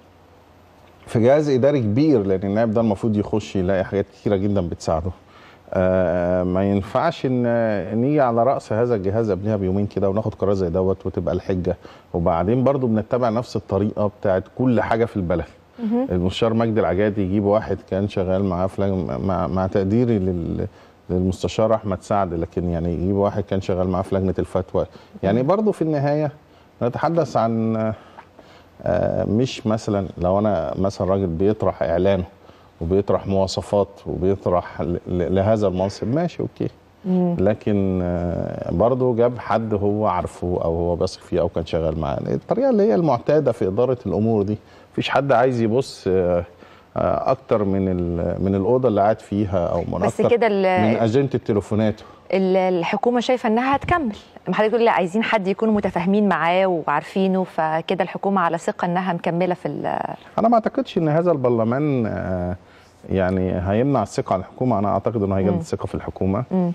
في جهاز اداري كبير لان النائب ده المفروض يخش يلاقي حاجات كتيره جدا بتساعده آه ما ينفعش ان إن نيجي على راس هذا الجهاز قبلها بيومين كده وناخد قرار زي دوت وتبقى الحجه وبعدين برضو بنتبع نفس الطريقه بتاعت كل حاجه في البلد المستشار مجدي العجادي يجيب واحد كان شغال معاه في لجنة- مع, مع تقديري لل للمستشار احمد سعد لكن يعني يجيب واحد كان شغال معاه في لجنه الفتوى يعني برضو في النهايه نتحدث عن آه، مش مثلا لو انا مثلا راجل بيطرح اعلانه وبيطرح مواصفات وبيطرح ل- ل- لهذا المنصب ماشي اوكي لكن آه، برضه جاب حد هو عارفه او هو بيثق فيه او كان شغال معاه الطريقه اللي هي المعتاده في اداره الامور دي مفيش حد عايز يبص آه، آه، اكتر من ال- من الاوضه اللي قاعد فيها او من بس أكتر كده ال- من اجنده تليفوناته ال- الحكومه شايفه انها هتكمل لما حضرتك تقول لا عايزين حد يكونوا متفاهمين معاه وعارفينه فكده الحكومه على ثقه انها مكمله في ال- انا ما اعتقدش ان هذا البرلمان آه، يعني هيمنع الثقه عن الحكومه انا اعتقد انه هيجدد مم. الثقه في الحكومه مم.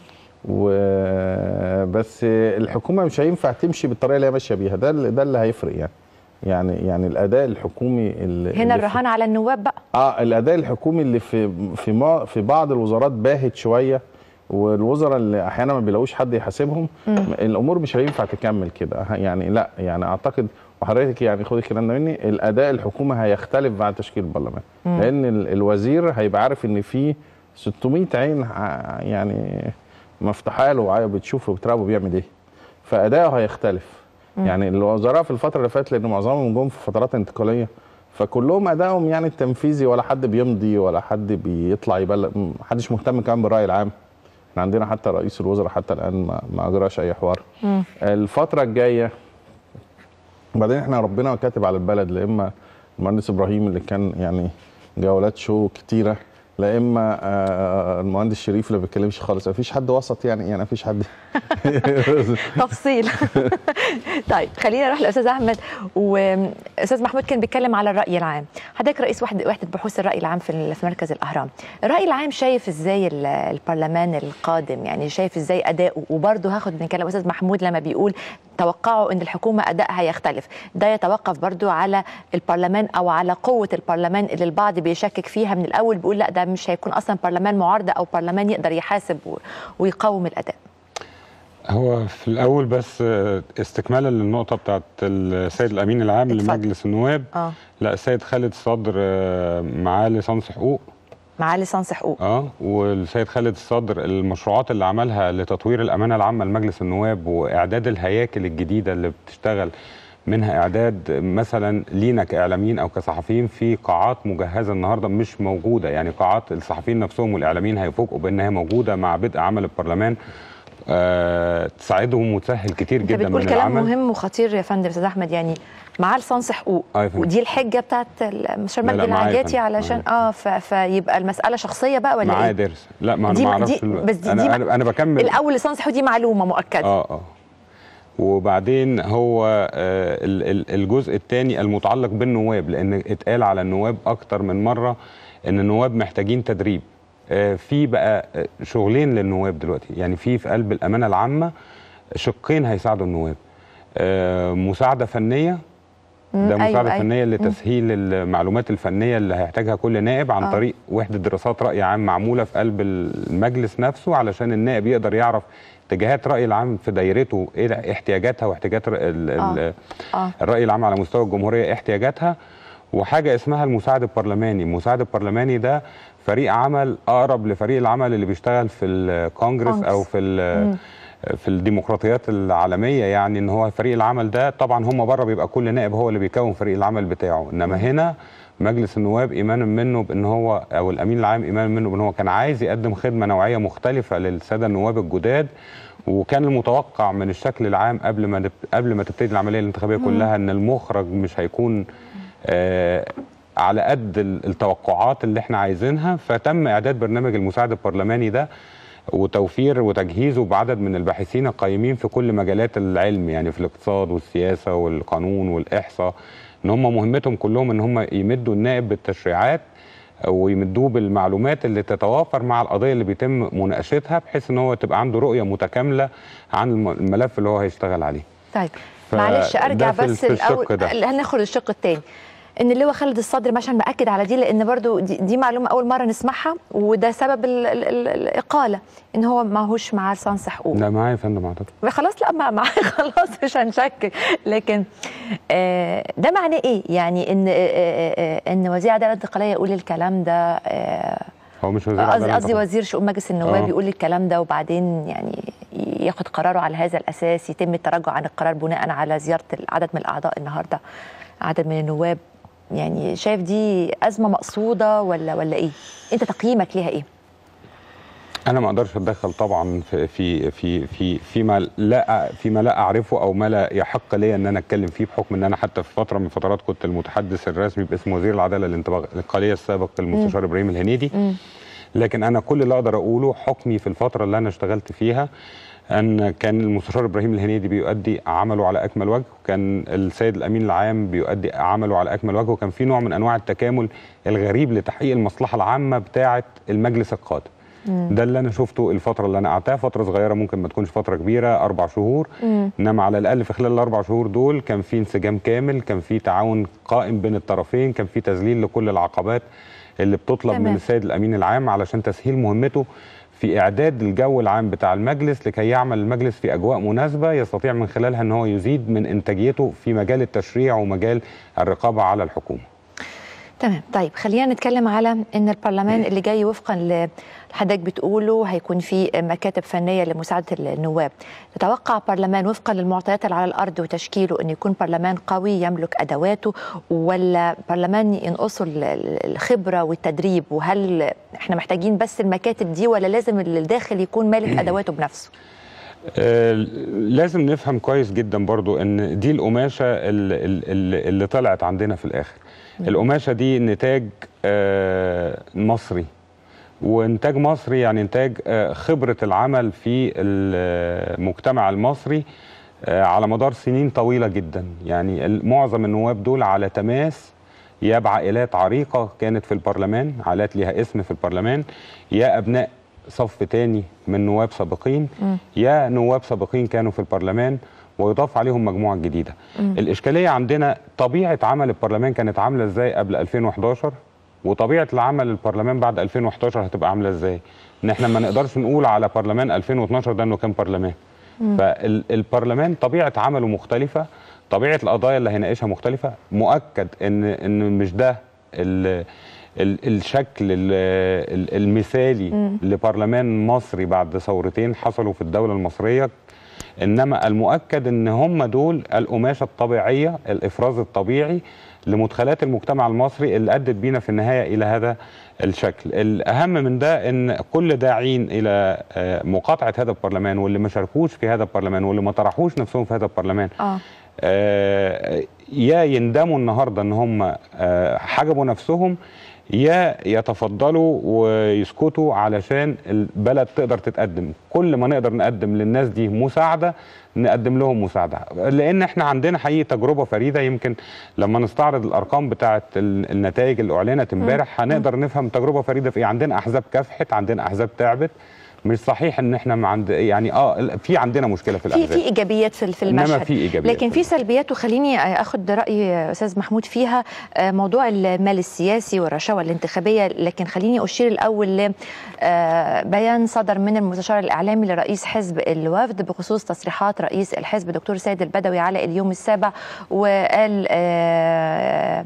وبس الحكومه مش هينفع تمشي بالطريقه اللي هي ماشيه بيها ده اللي- ده اللي هيفرق يعني يعني يعني الاداء الحكومي اللي هنا اللي في- الرهان على النواب بقى اه الاداء الحكومي اللي في في ما في بعض الوزارات باهت شويه والوزراء اللي احيانا ما بيلاقوش حد يحاسبهم مم. الامور مش هينفع تكمل كده ه- يعني لا يعني اعتقد وحضرتك يعني خدي الكلام ده مني الاداء الحكومه هيختلف بعد تشكيل البرلمان مم. لان ال- الوزير هيبقى عارف ان في 600 عين ع- يعني مفتوحه له وعاية بتشوفه وبتراقبه بيعمل ايه فاداؤه هيختلف مم. يعني الوزراء في الفتره اللي فاتت لان معظمهم جم في فترات انتقاليه فكلهم ادائهم يعني التنفيذي ولا حد بيمضي ولا حد بيطلع يبلغ م- محدش مهتم كمان بالراي العام احنا عندنا حتى رئيس الوزراء حتى الان ما, ما اجراش اي حوار مم. الفتره الجايه وبعدين احنا ربنا كاتب على البلد لا اما المهندس ابراهيم اللي كان يعني جولات شو كتيره لا اما آه، المهندس شريف اللي ما بيتكلمش خالص مفيش حد وسط يعني يعني مفيش حد تفصيل طيب خلينا نروح لاستاذ احمد واستاذ محمود كان بيتكلم على الراي العام حضرتك رئيس وحده وحده بحوث الراي العام في في مركز الاهرام الراي العام شايف ازاي ال- البرلمان القادم يعني شايف ازاي اداؤه وبرضه هاخد من كلام استاذ محمود لما بيقول توقعوا ان الحكومه ادائها يختلف ده يتوقف برضه على البرلمان او على قوه البرلمان اللي البعض بيشكك فيها من الاول بيقول لا ده مش هيكون اصلا برلمان معارضه او برلمان يقدر يحاسب و- ويقاوم الاداء هو في الاول بس آه، استكمالا للنقطه بتاعت السيد الامين العام لمجلس النواب اه لا السيد خالد صدر آه، معاه ليسانس حقوق معاه ليسانس حقوق اه والسيد خالد الصدر المشروعات اللي عملها لتطوير الامانه العامه لمجلس النواب واعداد الهياكل الجديده اللي بتشتغل منها اعداد مثلا لينا كاعلاميين او كصحفيين في قاعات مجهزه النهارده مش موجوده يعني قاعات الصحفيين نفسهم والاعلاميين هيفوجئوا بانها موجوده مع بدء عمل البرلمان آه تساعدهم وتسهل كتير انت جدا بتقول من كلام العمل مهم وخطير يا فندم استاذ احمد يعني معاه لصنص حقوق آه يا فندم. ودي الحجه بتاعت المستشار لا، لا، مجدي معاه يا العجاتي فندم، علشان اه ف... فيبقى المساله شخصيه بقى ولا معاه ايه؟ درس لا ما انا دي- ما اعرفش دي- الوقت. بس دي- انا دي- انا, أنا بكمل الاول لصنص حقوق دي معلومه مؤكده اه اه وبعدين هو آه، ال- ال- الجزء الثاني المتعلق بالنواب لان اتقال على النواب اكتر من مره ان النواب محتاجين تدريب آه، في بقى آه، شغلين للنواب دلوقتي يعني في في قلب الامانه العامه شقين هيساعدوا النواب آه، مساعده فنيه مم، ده أيوة، مساعده أيوة. فنيه مم. لتسهيل المعلومات الفنيه اللي هيحتاجها كل نائب عن آه. طريق وحده دراسات راي عام معموله في قلب المجلس نفسه علشان النائب يقدر يعرف اتجاهات راي العام في دايرته ايه احتياجاتها واحتياجات ال- ال- آه. اه الراي العام على مستوى الجمهوريه إيه احتياجاتها وحاجه اسمها المساعد البرلماني المساعد البرلماني ده فريق عمل اقرب لفريق العمل اللي بيشتغل في الكونجرس كونجرس. او في ال- مم. في الديمقراطيات العالميه يعني ان هو فريق العمل ده طبعا هم بره بيبقى كل نائب هو اللي بيكون فريق العمل بتاعه انما هنا مجلس النواب ايمانا منه بان هو او الامين العام ايمانا منه بان هو كان عايز يقدم خدمه نوعيه مختلفه للساده النواب الجداد وكان المتوقع من الشكل العام قبل ما نب- قبل ما تبتدي العمليه الانتخابيه مم. كلها ان المخرج مش هيكون آه على قد ال- التوقعات اللي احنا عايزينها فتم اعداد برنامج المساعد البرلماني ده وتوفير وتجهيزه بعدد من الباحثين القيمين في كل مجالات العلم يعني في الاقتصاد والسياسه والقانون والاحصاء ان هم مهمتهم كلهم ان هم يمدوا النائب بالتشريعات ويمدوه بالمعلومات اللي تتوافر مع القضيه اللي بيتم مناقشتها بحيث ان هو تبقى عنده رؤيه متكامله عن الم- الملف اللي هو هيشتغل عليه طيب ف- معلش ارجع ده في ال- بس في الشق الاول ده. هناخد الشق الثاني ان اللواء خالد الصدر عشان باكد على دي لان برضو دي, دي معلومه اول مره نسمعها وده سبب ال ال ال الاقاله ان هو ما هوش معاه لصنص حقوق ده معايا يا فندم اعتقد خلاص لا ما ما خلاص مش هنشكك لكن آه، ده معناه ايه يعني ان آه، آه، آه، ان وزير العداله الانتقاليه يقول الكلام ده آه، هو مش وزير قصدي عدالة قصدي طبعاً. وزير شؤون مجلس النواب آه. يقول الكلام ده وبعدين يعني ياخد قراره على هذا الاساس يتم التراجع عن القرار بناء على زياره عدد من الاعضاء النهارده عدد من النواب يعني شايف دي ازمه مقصوده ولا ولا ايه؟ انت تقييمك ليها ايه؟ انا ما اقدرش اتدخل طبعا في في في في فيما لا فيما لا اعرفه او ما لا يحق لي ان انا اتكلم فيه بحكم ان انا حتى في فتره من الفترات كنت المتحدث الرسمي باسم وزير العداله الانتقاليه السابق المستشار ابراهيم الهنيدي لكن انا كل اللي اقدر اقوله حكمي في الفتره اللي انا اشتغلت فيها ان كان المستشار ابراهيم الهنيدي بيؤدي عمله على اكمل وجه وكان السيد الامين العام بيؤدي عمله على اكمل وجه وكان في نوع من انواع التكامل الغريب لتحقيق المصلحه العامه بتاعه المجلس القادم ده اللي انا شفته الفتره اللي انا قعدتها فتره صغيره ممكن ما تكونش فتره كبيره اربع شهور مم. انما على الاقل في خلال الاربع شهور دول كان في انسجام كامل كان في تعاون قائم بين الطرفين كان في تذليل لكل العقبات اللي بتطلب تمام. من السيد الامين العام علشان تسهيل مهمته في اعداد الجو العام بتاع المجلس لكي يعمل المجلس في اجواء مناسبه يستطيع من خلالها ان هو يزيد من انتاجيته في مجال التشريع ومجال الرقابه على الحكومه تمام طيب خلينا نتكلم على ان البرلمان اللي جاي وفقا ل حضرتك بتقوله هيكون في مكاتب فنيه لمساعده النواب تتوقع برلمان وفقا للمعطيات اللي على الارض وتشكيله انه يكون برلمان قوي يملك ادواته ولا برلمان ينقصه ال- ال- الخبره والتدريب وهل احنا محتاجين بس المكاتب دي ولا لازم اللي داخل يكون مالك ادواته بنفسه آه، لازم نفهم كويس جدا برضو ان دي القماشه اللي, اللي, اللي طلعت عندنا في الاخر القماشه دي نتاج آه، مصري وانتاج مصري يعني انتاج آه، خبره العمل في المجتمع المصري آه، على مدار سنين طويله جدا يعني ال- معظم النواب دول على تماس يا بعائلات عريقه كانت في البرلمان عائلات ليها اسم في البرلمان يا ابناء صف تاني من نواب سابقين يا نواب سابقين كانوا في البرلمان ويضاف عليهم مجموعه جديده مم. الاشكاليه عندنا طبيعه عمل البرلمان كانت عامله ازاي قبل 2011 وطبيعه العمل البرلمان بعد 2011 هتبقى عامله ازاي ان احنا ما نقدرش نقول على برلمان 2012 ده انه كان برلمان مم. فالبرلمان طبيعه عمله مختلفه طبيعه القضايا اللي هيناقشها مختلفه مؤكد ان ان مش ده ال ال الشكل ال ال المثالي مم. لبرلمان مصري بعد ثورتين حصلوا في الدوله المصريه انما المؤكد ان هم دول القماشه الطبيعيه الافراز الطبيعي لمدخلات المجتمع المصري اللي ادت بينا في النهايه الى هذا الشكل الاهم من ده ان كل داعين الى آه، مقاطعه هذا البرلمان واللي ما شاركوش في هذا البرلمان واللي ما طرحوش نفسهم في هذا البرلمان اه آه، يا يندموا النهارده ان هم آه، حجبوا نفسهم يا يتفضلوا ويسكتوا علشان البلد تقدر تتقدم كل ما نقدر نقدم للناس دي مساعده نقدم لهم مساعده لان احنا عندنا حقيقه تجربه فريده يمكن لما نستعرض الارقام بتاعه ال- النتائج اللي اعلنت امبارح هنقدر نفهم تجربه فريده في ايه عندنا احزاب كافحت عندنا احزاب تعبت مش صحيح ان احنا ما عند يعني اه في عندنا مشكله في في الاحزاب في ايجابيات في في إنما المشهد في إيجابيات. لكن في سلبيات وخليني اخد راي استاذ محمود فيها آه، موضوع المال السياسي والرشاوى الانتخابيه لكن خليني اشير الاول لبيان صدر من المستشار الاعلامي لرئيس حزب الوفد بخصوص تصريحات رئيس الحزب دكتور سيد البدوي على اليوم السابع وقال آه،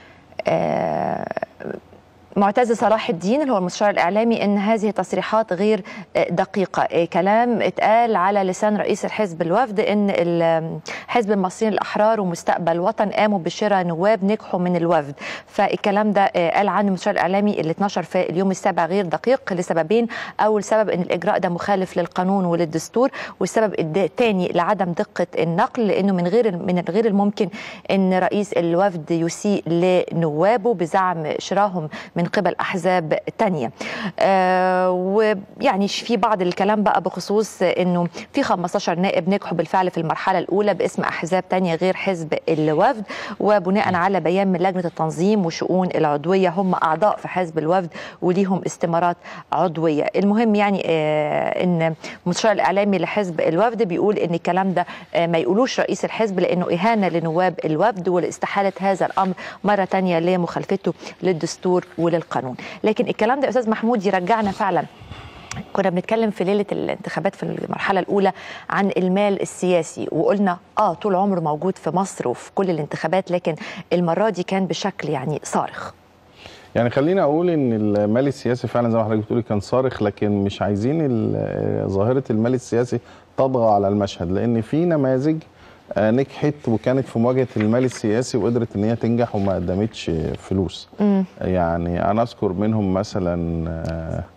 آه، معتز صلاح الدين اللي هو المستشار الاعلامي ان هذه التصريحات غير دقيقه إيه كلام اتقال على لسان رئيس الحزب الوفد ان ال- حزب المصريين الاحرار ومستقبل وطن قاموا بشراء نواب نجحوا من الوفد فالكلام ده آه، قال عنه المستشار الاعلامي اللي اتنشر في اليوم السابع غير دقيق لسببين اول سبب ان الاجراء ده مخالف للقانون وللدستور والسبب الثاني لعدم دقه النقل لانه من غير من الغير الممكن ان رئيس الوفد يسيء لنوابه بزعم شراهم من قبل احزاب تانية آه ويعني في بعض الكلام بقى بخصوص انه في 15 نائب نجحوا بالفعل في المرحله الاولى باسم احزاب تانية غير حزب الوفد وبناء على بيان من لجنه التنظيم وشؤون العضويه هم اعضاء في حزب الوفد وليهم استمارات عضويه المهم يعني آه ان المستشار الاعلامي لحزب الوفد بيقول ان الكلام ده آه ما يقولوش رئيس الحزب لانه اهانه لنواب الوفد ولاستحاله هذا الامر مره تانية لمخالفته للدستور وللقانون لكن الكلام ده يا استاذ محمود يرجعنا فعلا كنا بنتكلم في ليله الانتخابات في المرحله الاولى عن المال السياسي وقلنا اه طول عمره موجود في مصر وفي كل الانتخابات لكن المره دي كان بشكل يعني صارخ يعني خليني اقول ان المال السياسي فعلا زي ما حضرتك بتقولي كان صارخ لكن مش عايزين ال- ظاهره المال السياسي تطغى على المشهد لان في نماذج آه، نجحت وكانت في مواجهه المال السياسي وقدرت ان هي تنجح وما قدمتش فلوس مم. يعني انا اذكر منهم مثلا آه،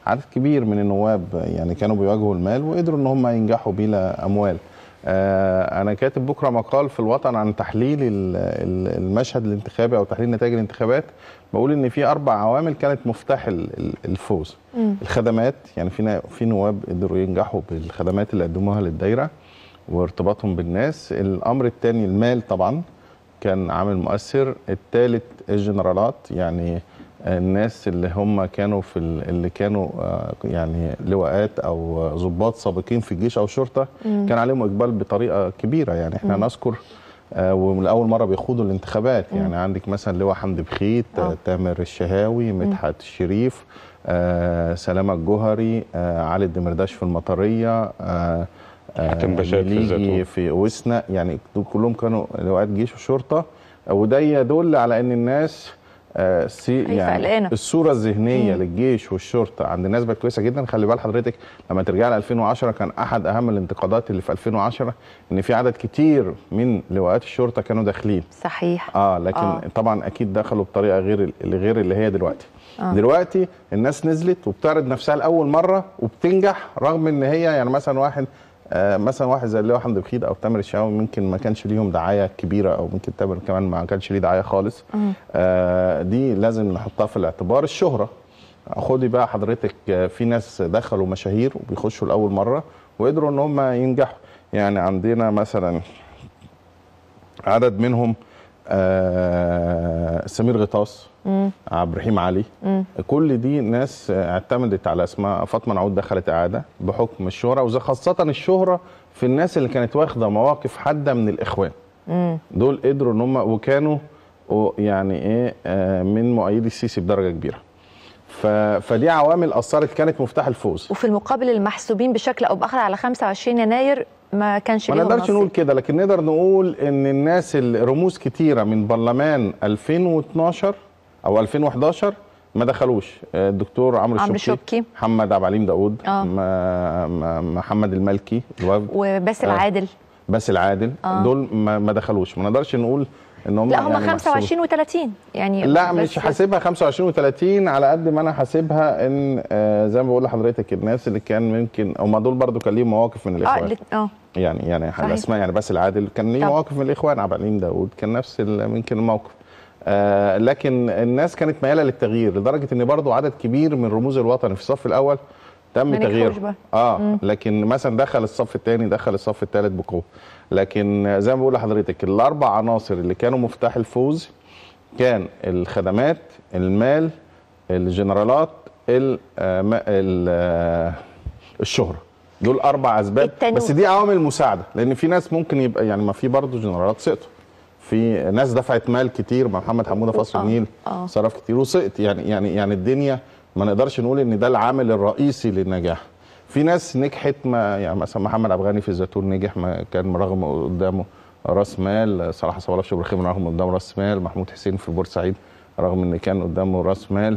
عدد كبير من النواب يعني كانوا بيواجهوا المال وقدروا ان هم ينجحوا بلا اموال آه، انا كاتب بكره مقال في الوطن عن تحليل ال- ال- المشهد الانتخابي او تحليل نتائج الانتخابات بقول ان في اربع عوامل كانت مفتاح ال- ال- الفوز مم. الخدمات يعني في نا- في نواب قدروا ينجحوا بالخدمات اللي قدموها للدايره وارتباطهم بالناس الامر الثاني المال طبعا كان عامل مؤثر الثالث الجنرالات يعني الناس اللي هم كانوا في ال- اللي كانوا آه، يعني لواءات او ضباط سابقين في الجيش او الشرطه مم. كان عليهم اقبال بطريقه كبيره يعني احنا مم. نذكر آه، ولاول مره بيخوضوا الانتخابات مم. يعني عندك مثلا لواء حمدي بخيت آه. آه. تامر الشهاوي مدحت الشريف آه سلامه الجوهري آه علي الدمرداش في المطريه آه آه، حاتم بشار في مليجي الزيتون. في وسنا يعني دول كلهم كانوا لواءات جيش وشرطه وده يدل على ان الناس آه، سي خايفة يعني قلقانة. الصوره الذهنيه مم. للجيش والشرطه عند الناس بقت كويسه جدا خلي بال حضرتك لما ترجع ل 2010 كان احد اهم الانتقادات اللي في 2010 ان في عدد كتير من لواءات الشرطه كانوا داخلين صحيح اه لكن آه. آه. طبعا اكيد دخلوا بطريقه غير اللي غير اللي هي دلوقتي آه. آه. دلوقتي الناس نزلت وبتعرض نفسها لاول مره وبتنجح رغم ان هي يعني مثلا واحد آه مثلا واحد زي اللي هو حمد بخيت او تامر الشاوي ممكن ما كانش ليهم دعايه كبيره او ممكن تامر كمان ما كانش ليه دعايه خالص مم. آه دي لازم نحطها في الاعتبار الشهره خدي بقى حضرتك آه، في ناس دخلوا مشاهير وبيخشوا لاول مره وقدروا ان هم ينجحوا يعني عندنا مثلا عدد منهم آه سمير غطاس مم. عبد الرحيم علي مم. كل دي ناس اعتمدت على اسماء فاطمه نعود دخلت اعاده بحكم الشهره وخاصه الشهره في الناس اللي كانت واخده مواقف حاده من الاخوان مم. دول قدروا ان هم وكانوا و- يعني ايه آه، من مؤيدي السيسي بدرجه كبيره ف... فدي عوامل اثرت كانت مفتاح الفوز وفي المقابل المحسوبين بشكل او باخر على 25 يناير ما كانش ما ليهم نقدرش نصيب. نقول كده لكن نقدر نقول ان الناس اللي رموز كتيره من برلمان 2012 او 2011 ما دخلوش آه، الدكتور عمرو عمرو الشبكي شبكي. محمد عبد العليم داوود آه. ما- ما- محمد المالكي الوفد وباسل آه. عادل باسل عادل آه. دول ما, ما دخلوش ما نقدرش نقول ان هم لا هم يعني محسوبين. 25 و30 يعني لا بس- مش حاسبها 25 و30 على قد ما انا حاسبها ان آه زي ما بقول لحضرتك الناس اللي كان ممكن هم دول برضو كان ليهم مواقف من اه الاخوان اللي- اه يعني يعني صحيح. الاسماء يعني باسل عادل كان ليه طب. مواقف من الاخوان عبد العليم داوود كان نفس ال- يمكن الموقف آه لكن الناس كانت مياله للتغيير لدرجه ان برضو عدد كبير من رموز الوطن في الصف الاول تم ما نجحوش تغييره بقى. اه مم. لكن مثلا دخل الصف الثاني دخل الصف الثالث بقوه لكن زي ما بقول لحضرتك الاربع عناصر اللي كانوا مفتاح الفوز كان الخدمات المال الجنرالات ال- آه، ما- ال- آه، الشهره دول اربع اسباب التنوع. بس دي عوامل مساعده لان في ناس ممكن يبقى يعني ما في برضه جنرالات سقطوا في ناس دفعت مال كتير مع محمد حموده في قصر آه، النيل آه. صرف كتير وسقط يعني يعني يعني الدنيا ما نقدرش نقول ان ده العامل الرئيسي للنجاح في ناس نجحت ما يعني مثلا محمد عبد الغني في الزيتون نجح ما كان رغم قدامه راس مال صلاح صوالح شبر خيم رغم قدامه راس مال محمود حسين في بورسعيد رغم ان كان قدامه راس مال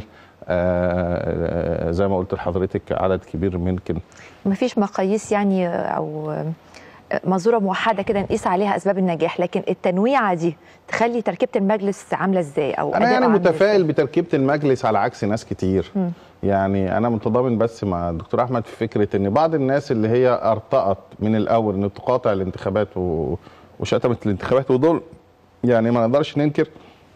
آه آه، زي ما قلت لحضرتك عدد كبير ممكن ما فيش مقاييس يعني او مزوره موحده كده نقيس عليها اسباب النجاح لكن التنويعه دي تخلي تركيبه المجلس عامله ازاي او انا أداؤه يعني عامل متفائل بتركيبه المجلس على عكس ناس كتير مم. يعني انا متضامن بس مع الدكتور احمد في فكره ان بعض الناس اللي هي ارتأت من الاول ان تقاطع الانتخابات و... وشتمت الانتخابات ودول يعني ما نقدرش ننكر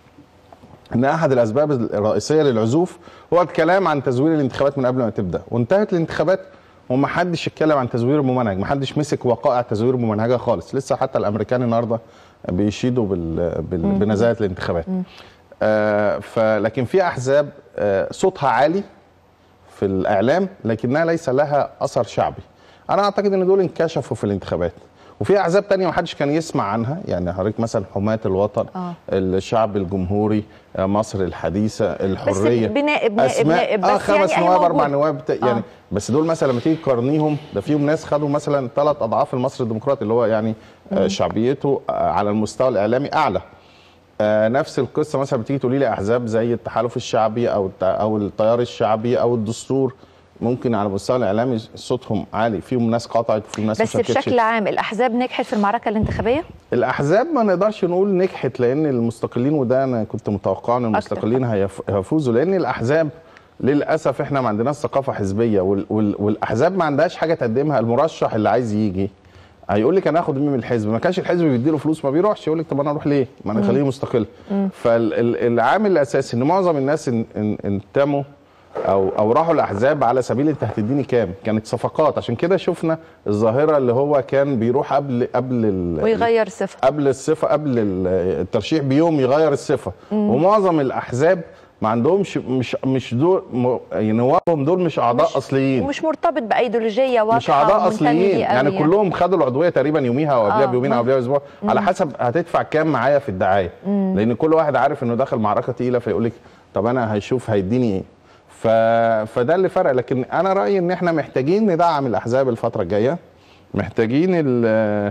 ان احد الاسباب الرئيسيه للعزوف هو الكلام عن تزوير الانتخابات من قبل ما تبدا وانتهت الانتخابات وما حدش اتكلم عن تزوير ممنهج ما حدش مسك وقائع تزوير ممنهجه خالص لسه حتى الامريكان النهارده بيشيدوا بال... بال... مم. بنزاهه الانتخابات آه فلكن في احزاب آه صوتها عالي في الاعلام لكنها ليس لها اثر شعبي انا اعتقد ان دول انكشفوا في الانتخابات وفي احزاب تانية ما حدش كان يسمع عنها يعني حضرتك مثلا حماة الوطن آه. الشعب الجمهوري آه، مصر الحديثه الحريه بنائب نائب أسماء- نائب اه بس خمس يعني نواب أهي اربع موجود. نواب ت- يعني آه. بس دول مثلا لما تيجي تقارنيهم ده فيهم ناس خدوا مثلا ثلاث اضعاف المصري الديمقراطي اللي هو يعني آه، مم. شعبيته آه، على المستوى الاعلامي اعلى آه، نفس القصه مثلا بتيجي تقولي لي احزاب زي التحالف الشعبي او الت- او التيار الشعبي او الدستور ممكن على المستوى الاعلامي صوتهم عالي فيهم ناس قطعت وفيهم ناس بس ما شاركتش. بشكل عام الاحزاب نجحت في المعركه الانتخابيه الاحزاب ما نقدرش نقول نجحت لان المستقلين وده انا كنت متوقع ان المستقلين هيف- هيفوزوا لان الاحزاب للاسف احنا ما عندناش ثقافه حزبيه وال وال والاحزاب ما عندهاش حاجه تقدمها المرشح اللي عايز يجي هيقول لك انا هاخد مين من الحزب ما كانش الحزب بيديله فلوس ما بيروحش يقول لك طب انا اروح ليه ما انا مم. خليه مستقل مم. فالعامل الاساسي ان معظم الناس ان- ان- انتموا او او راحوا الاحزاب على سبيل انت هتديني كام كانت صفقات عشان كده شفنا الظاهره اللي هو كان بيروح قبل قبل ال- ويغير صفه قبل الصفه قبل ال- الترشيح بيوم يغير الصفه مم. ومعظم الاحزاب ما عندهمش مش مش دول م- يعني نوابهم دول مش اعضاء اصليين ومش مرتبط بايديولوجيه واضحه مش اعضاء ومنتمي اصليين يعني قوي كلهم خدوا العضويه تقريبا يوميها او قبلها آه. بيومين او قبلها باسبوع مم. على حسب هتدفع كام معايا في الدعايه مم. لان كل واحد عارف انه داخل معركه تقيله فيقول لك طب انا هيشوف هيديني ايه ف... فده اللي فرق لكن انا رايي ان احنا محتاجين ندعم الاحزاب الفتره الجايه محتاجين ال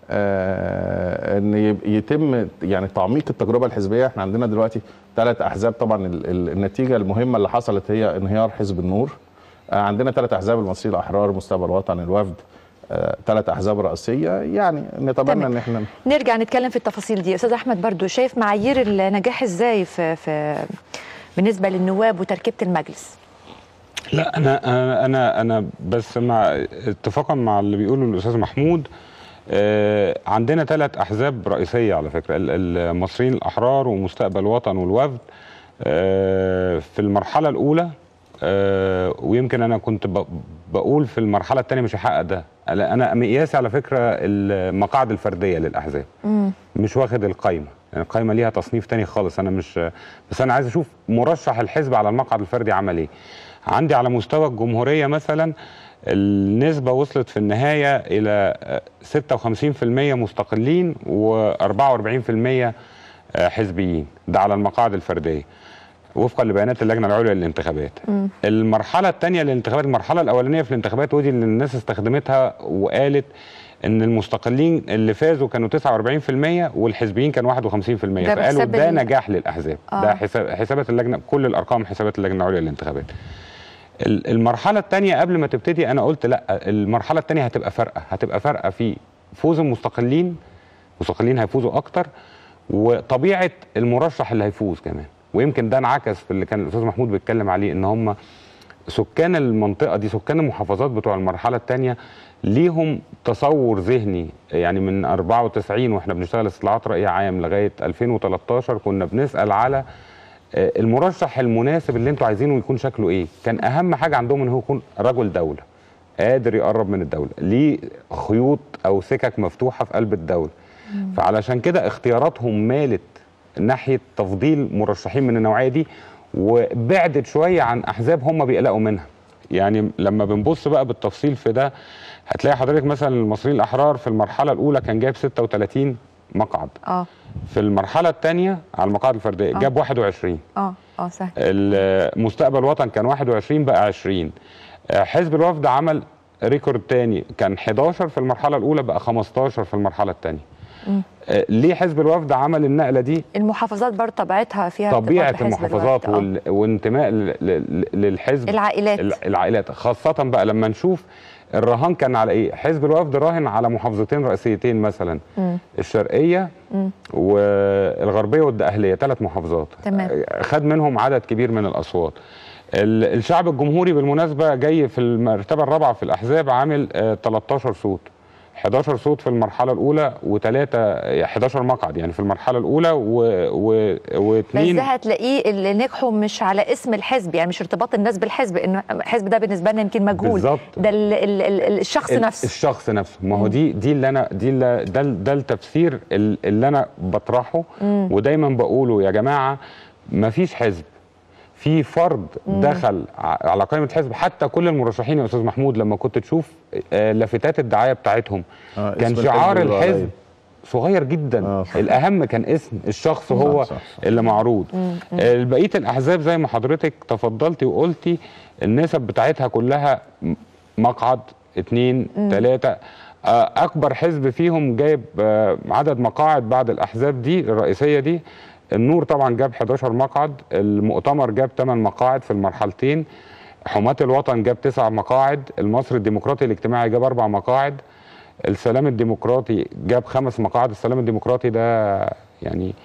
آه، ان يب- يتم يعني تعميق التجربه الحزبيه احنا عندنا دلوقتي ثلاث احزاب طبعا ال- ال- النتيجه المهمه اللي حصلت هي انهيار حزب النور آه، عندنا ثلاث احزاب المصريين الاحرار مستقبل وطن الوفد ثلاث احزاب رئيسيه يعني نتمنى ان احنا نرجع نتكلم في التفاصيل دي استاذ احمد برضو شايف معايير النجاح ازاي في في بالنسبه للنواب وتركيبه المجلس لا انا انا انا انا بس مع اتفاقا مع اللي بيقوله الاستاذ محمود آه، عندنا ثلاث احزاب رئيسيه على فكره ال- المصريين الاحرار ومستقبل وطن والوفد آه، في المرحله الاولى آه، ويمكن انا كنت ب- بقول في المرحله الثانيه مش هيحقق ده انا أنا مقياسي على فكره المقاعد الفرديه للاحزاب مش واخد القايمه يعني القايمه ليها تصنيف تاني خالص انا مش بس انا عايز اشوف مرشح الحزب على المقعد الفردي عمل ايه عندي على مستوى الجمهوريه مثلا النسبة وصلت في النهاية إلى 56% مستقلين و44% حزبيين ده على المقاعد الفردية وفقا لبيانات اللجنة العليا للانتخابات المرحلة الثانية للانتخابات المرحلة الأولانية في الانتخابات ودي اللي الناس استخدمتها وقالت ان المستقلين اللي فازوا كانوا 49% والحزبيين كانوا 51% فقالوا بحساب ده ال- نجاح للاحزاب آه. ده حساب حسابات اللجنه كل الارقام حسابات اللجنه العليا للانتخابات ال- المرحله الثانيه قبل ما تبتدي انا قلت لا المرحله الثانيه هتبقى فارقه هتبقى فارقه في فوز المستقلين المستقلين هيفوزوا اكتر وطبيعه المرشح اللي هيفوز كمان ويمكن ده انعكس في اللي كان الاستاذ محمود بيتكلم عليه ان هم سكان المنطقه دي سكان المحافظات بتوع المرحله الثانيه ليهم تصور ذهني يعني من 94 واحنا بنشتغل استطلاعات راي عام لغايه 2013 كنا بنسال على آه، المرشح المناسب اللي انتوا عايزينه يكون شكله ايه كان اهم حاجه عندهم ان هو يكون رجل دوله قادر يقرب من الدوله ليه خيوط او سكك مفتوحه في قلب الدوله فعلشان كده اختياراتهم مالت ناحيه تفضيل مرشحين من النوعيه دي وبعدت شويه عن احزاب هم بيقلقوا منها يعني لما بنبص بقى بالتفصيل في ده هتلاقي حضرتك مثلا المصريين الاحرار في المرحله الاولى كان جايب 36 مقعد اه في المرحله الثانيه على المقاعد الفرديه آه. جاب 21 اه اه سهل المستقبل وطن كان 21 بقى 20 آه، حزب الوفد عمل ريكورد تاني كان 11 في المرحله الاولى بقى 15 في المرحله الثانيه مم. ليه حزب الوفد عمل النقله دي المحافظات برضه طبيعتها فيها طبيعه ارتباط بحزب المحافظات الوفد. آه. وال... وانتماء ل... ل... للحزب العائلات. الع- العائلات خاصه بقى لما نشوف الرهان كان على ايه حزب الوفد راهن على محافظتين رئيسيتين مثلا مم. الشرقيه مم. والغربيه والدقهليه ثلاث محافظات تمام. خد منهم عدد كبير من الاصوات ال- الشعب الجمهوري بالمناسبه جاي في المرتبه الرابعه في الاحزاب عامل آه، 13 صوت 11 صوت في المرحله الاولى وثلاثه 11 مقعد يعني في المرحله الاولى و... و... بس واثنين ده هتلاقيه اللي نجحوا مش على اسم الحزب يعني مش ارتباط الناس بالحزب انه الحزب ده بالنسبه لنا يمكن مجهول بالظبط. ده ال ال ال الشخص ال- نفسه الشخص نفسه ما هو دي دي اللي انا دي اللي ده, ده التفسير ال- اللي انا بطرحه مم. ودايما بقوله يا جماعه ما فيش حزب في فرد مم. دخل ع- على قائمه حزب حتى كل المرشحين يا استاذ محمود لما كنت تشوف آه، لافتات الدعايه بتاعتهم آه، كان اسم شعار الحزب الحزب قليل. صغير جدا الاهم كان اسم الشخص هو صح، صح، اللي معروض مم. آه، بقيه الاحزاب زي ما حضرتك تفضلتي وقلتي النسب بتاعتها كلها م- مقعد اتنين مم. تلاته آه، اكبر حزب فيهم جايب آه، عدد مقاعد بعد الاحزاب دي الرئيسيه دي النور طبعا جاب 11 مقعد المؤتمر جاب 8 مقاعد في المرحلتين حماة الوطن جاب 9 مقاعد المصري الديمقراطي الاجتماعي جاب 4 مقاعد السلام الديمقراطي جاب خمس مقاعد السلام الديمقراطي ده يعني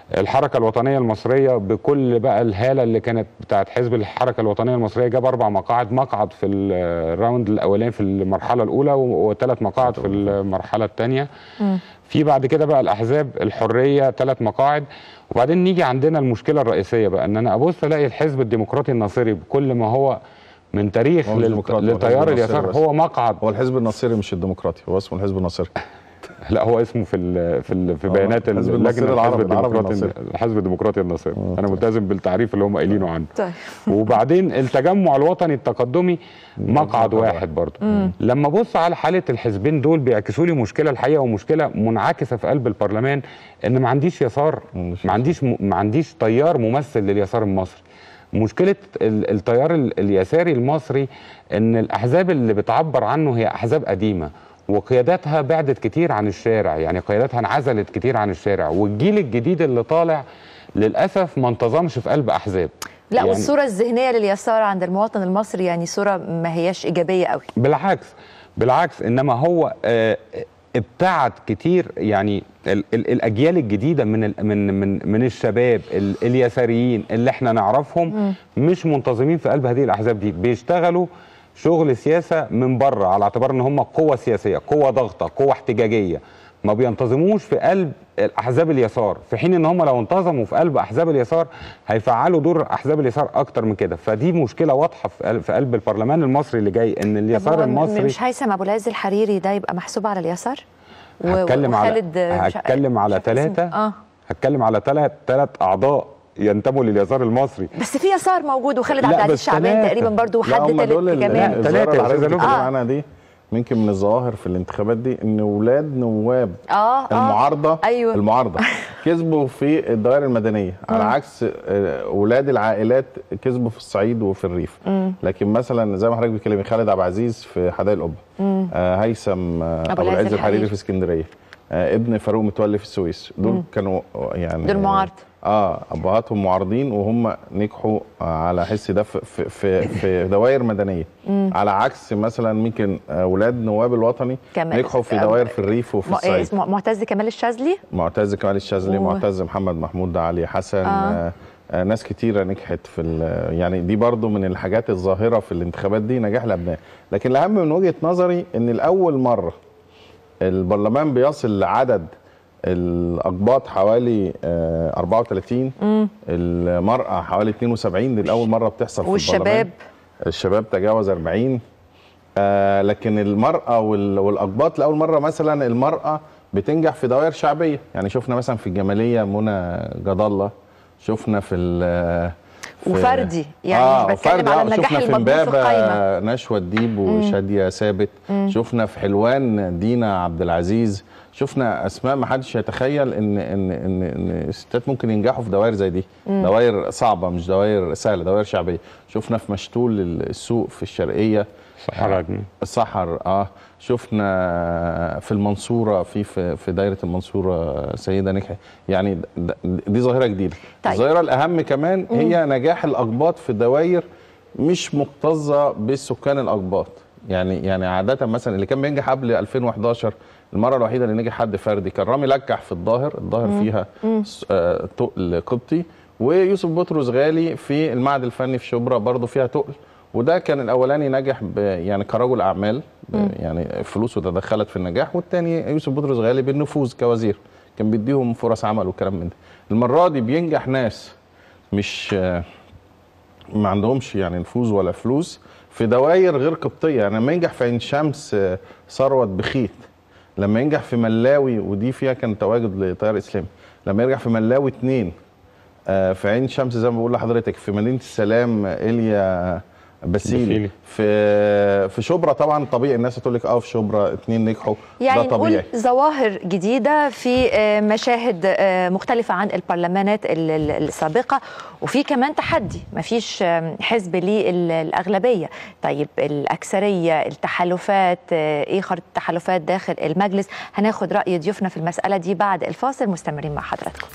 الحركه الوطنيه المصريه بكل بقى الهاله اللي كانت بتاعت حزب الحركه الوطنيه المصريه جاب اربع مقاعد مقعد في الراوند الاولاني في المرحله الاولى وثلاث مقاعد في المرحله الثانيه في بعد كده بقى الاحزاب الحريه ثلاث مقاعد وبعدين نيجي عندنا المشكله الرئيسيه بقى ان انا ابص الاقي الحزب الديمقراطي الناصري بكل ما هو من تاريخ هو مش لل- ديمقراطي، هو لتيار الحزب اليسار الناصري بس. هو مقعد هو الحزب الناصري مش الديمقراطي هو اسمه الحزب الناصري لا هو اسمه في ال في ال في هو بيانات الحزب اللجنه الناصري العربي- الحزب العربي الديمقراطي الناصري. الحزب الديمقراطي الناصري انا ملتزم بالتعريف اللي هم قايلينه عنه طيب وبعدين التجمع الوطني التقدمي مقعد واحد برضه مم. لما ابص على حاله الحزبين دول بيعكسوا لي مشكله الحقيقه ومشكله منعكسه في قلب البرلمان ان ما عنديش يسار ما عنديش ما عنديش تيار ممثل لليسار المصري مشكله ال- التيار ال- اليساري المصري ان الاحزاب اللي بتعبر عنه هي احزاب قديمه وقياداتها بعدت كتير عن الشارع يعني قياداتها انعزلت كتير عن الشارع والجيل الجديد اللي طالع للاسف ما انتظمش في قلب احزاب لا يعني والصوره الذهنيه لليسار عند المواطن المصري يعني صوره ما هياش ايجابيه قوي بالعكس بالعكس انما هو آه، ابتعد كتير يعني ال ال الاجيال الجديده من ال من من من الشباب ال اليساريين اللي احنا نعرفهم مش منتظمين في قلب هذه الاحزاب دي بيشتغلوا شغل سياسه من بره على اعتبار ان هم قوه سياسيه قوه ضغطه قوه احتجاجيه ما بينتظموش في قلب احزاب اليسار في حين ان هم لو انتظموا في قلب احزاب اليسار هيفعلوا دور احزاب اليسار اكتر من كده فدي مشكله واضحه في قلب, في قلب البرلمان المصري اللي جاي ان طب اليسار هو المصري مش هيثم ابو العز الحريري ده يبقى محسوب على اليسار و- هتكلم على وخالد مش- هتكلم على مش عارفة اسمه. ثلاثه اه هتكلم على ثلاث ثلاث اعضاء ينتموا لليسار المصري بس في يسار موجود وخالد لا، عبد العزيز بس شعبان تلاتة. تقريبا برضو لا هم حدد دول الاتجاهات الظاهره تلاتة اللي يا حضرتك أستاذة بتتكلم لبنى. عنها دي يمكن من الظواهر في الانتخابات دي ان ولاد نواب اه اه المعارضه ايوه المعارضه كسبوا في الدوائر المدنيه على مم. عكس آه، ولاد العائلات كسبوا في الصعيد وفي الريف مم. لكن مثلا زي ما حضرتك بتتكلمي خالد عبد العزيز في حدائق القبه مم. آه، هيثم آه، أبو ابو العز العز الحريري الحريري. في اسكندريه آه، ابن فاروق متولي في السويس دول مم. كانوا يعني دول معارض. اه ابهاتهم معارضين وهم نجحوا آه، على حس ده في في في, في دوائر مدنيه مم. على عكس مثلا ممكن آه، ولاد نواب الوطني كمان. نجحوا في دوائر في الريف وفي م- إيه الصعيد اسمه معتز كمال الشاذلي معتز كمال الشاذلي و- معتز محمد محمود علي حسن آه. آه. آه ناس كتيره نجحت في ال- يعني دي برضو من الحاجات الظاهره في الانتخابات دي نجاح الابناء لكن الاهم من وجهه نظري ان الاول مره البرلمان بيصل لعدد الاقباط حوالي آه 34 مم. المراه حوالي 72 دي الاول مره بتحصل في والشباب؟ البرلمان الشباب تجاوز 40 آه لكن المرأة وال- والأقباط لأول مرة مثلا المرأة بتنجح في دوائر شعبية يعني شفنا مثلا في الجمالية منى جد الله شفنا في ال في- وفردي، يعني مش بتكلم وفردي، على آه، النجاح شفنا في المطلوب في امبابة القايمة. نشوى الديب مم. وشادية ثابت مم. شفنا في حلوان دينا عبد العزيز شفنا اسماء ما حدش يتخيل ان ان ان ان الستات ممكن ينجحوا في دوائر زي دي مم. دوائر صعبه مش دوائر سهله دوائر شعبيه شفنا في مشتول السوق في الشرقيه صحراء الصحر اه شفنا في المنصوره في في, في دايره المنصوره سيده نجحت يعني د- د- دي ظاهره جديده طيب. الظاهره الاهم كمان هي نجاح الاقباط في دوائر مش مكتظه بالسكان الاقباط يعني يعني عاده مثلا اللي كان بينجح قبل 2011 المره الوحيده اللي نجح حد فردي كان رامي لكح في الظاهر الظاهر مم. فيها مم. س- آه، تقل قبطي ويوسف بطرس غالي في المعهد الفني في شبرا برضه فيها تقل وده كان الاولاني نجح ب- يعني كرجل اعمال ب- مم. يعني فلوسه تدخلت في النجاح والتاني يوسف بطرس غالي بالنفوذ كوزير كان بيديهم فرص عمل وكلام من ده المره دي بينجح ناس مش آه، ما عندهمش يعني نفوذ ولا فلوس في دوائر غير قبطيه يعني لما ينجح في عين شمس آه، ثروت بخيت لما ينجح في ملاوي ودي فيها كان تواجد لتيار اسلامي لما ينجح في ملاوي اتنين آه، في عين شمس زي ما بقول لحضرتك في مدينه السلام آه، ايليا باسيلي باسيلي. في في شبرا طبعا طبيعي الناس هتقول لك اه في شبرا اتنين نجحوا يعني ده طبيعي نقول ظواهر جديدة في آه، مشاهد آه، مختلفة عن البرلمانات ال- ال- السابقة وفي كمان تحدي مفيش آم، حزب ليه ال- الأغلبية طيب الأكثرية التحالفات آه، إيه خريطة التحالفات داخل المجلس هناخد رأي ضيوفنا في المسألة دي بعد الفاصل مستمرين مع حضراتكم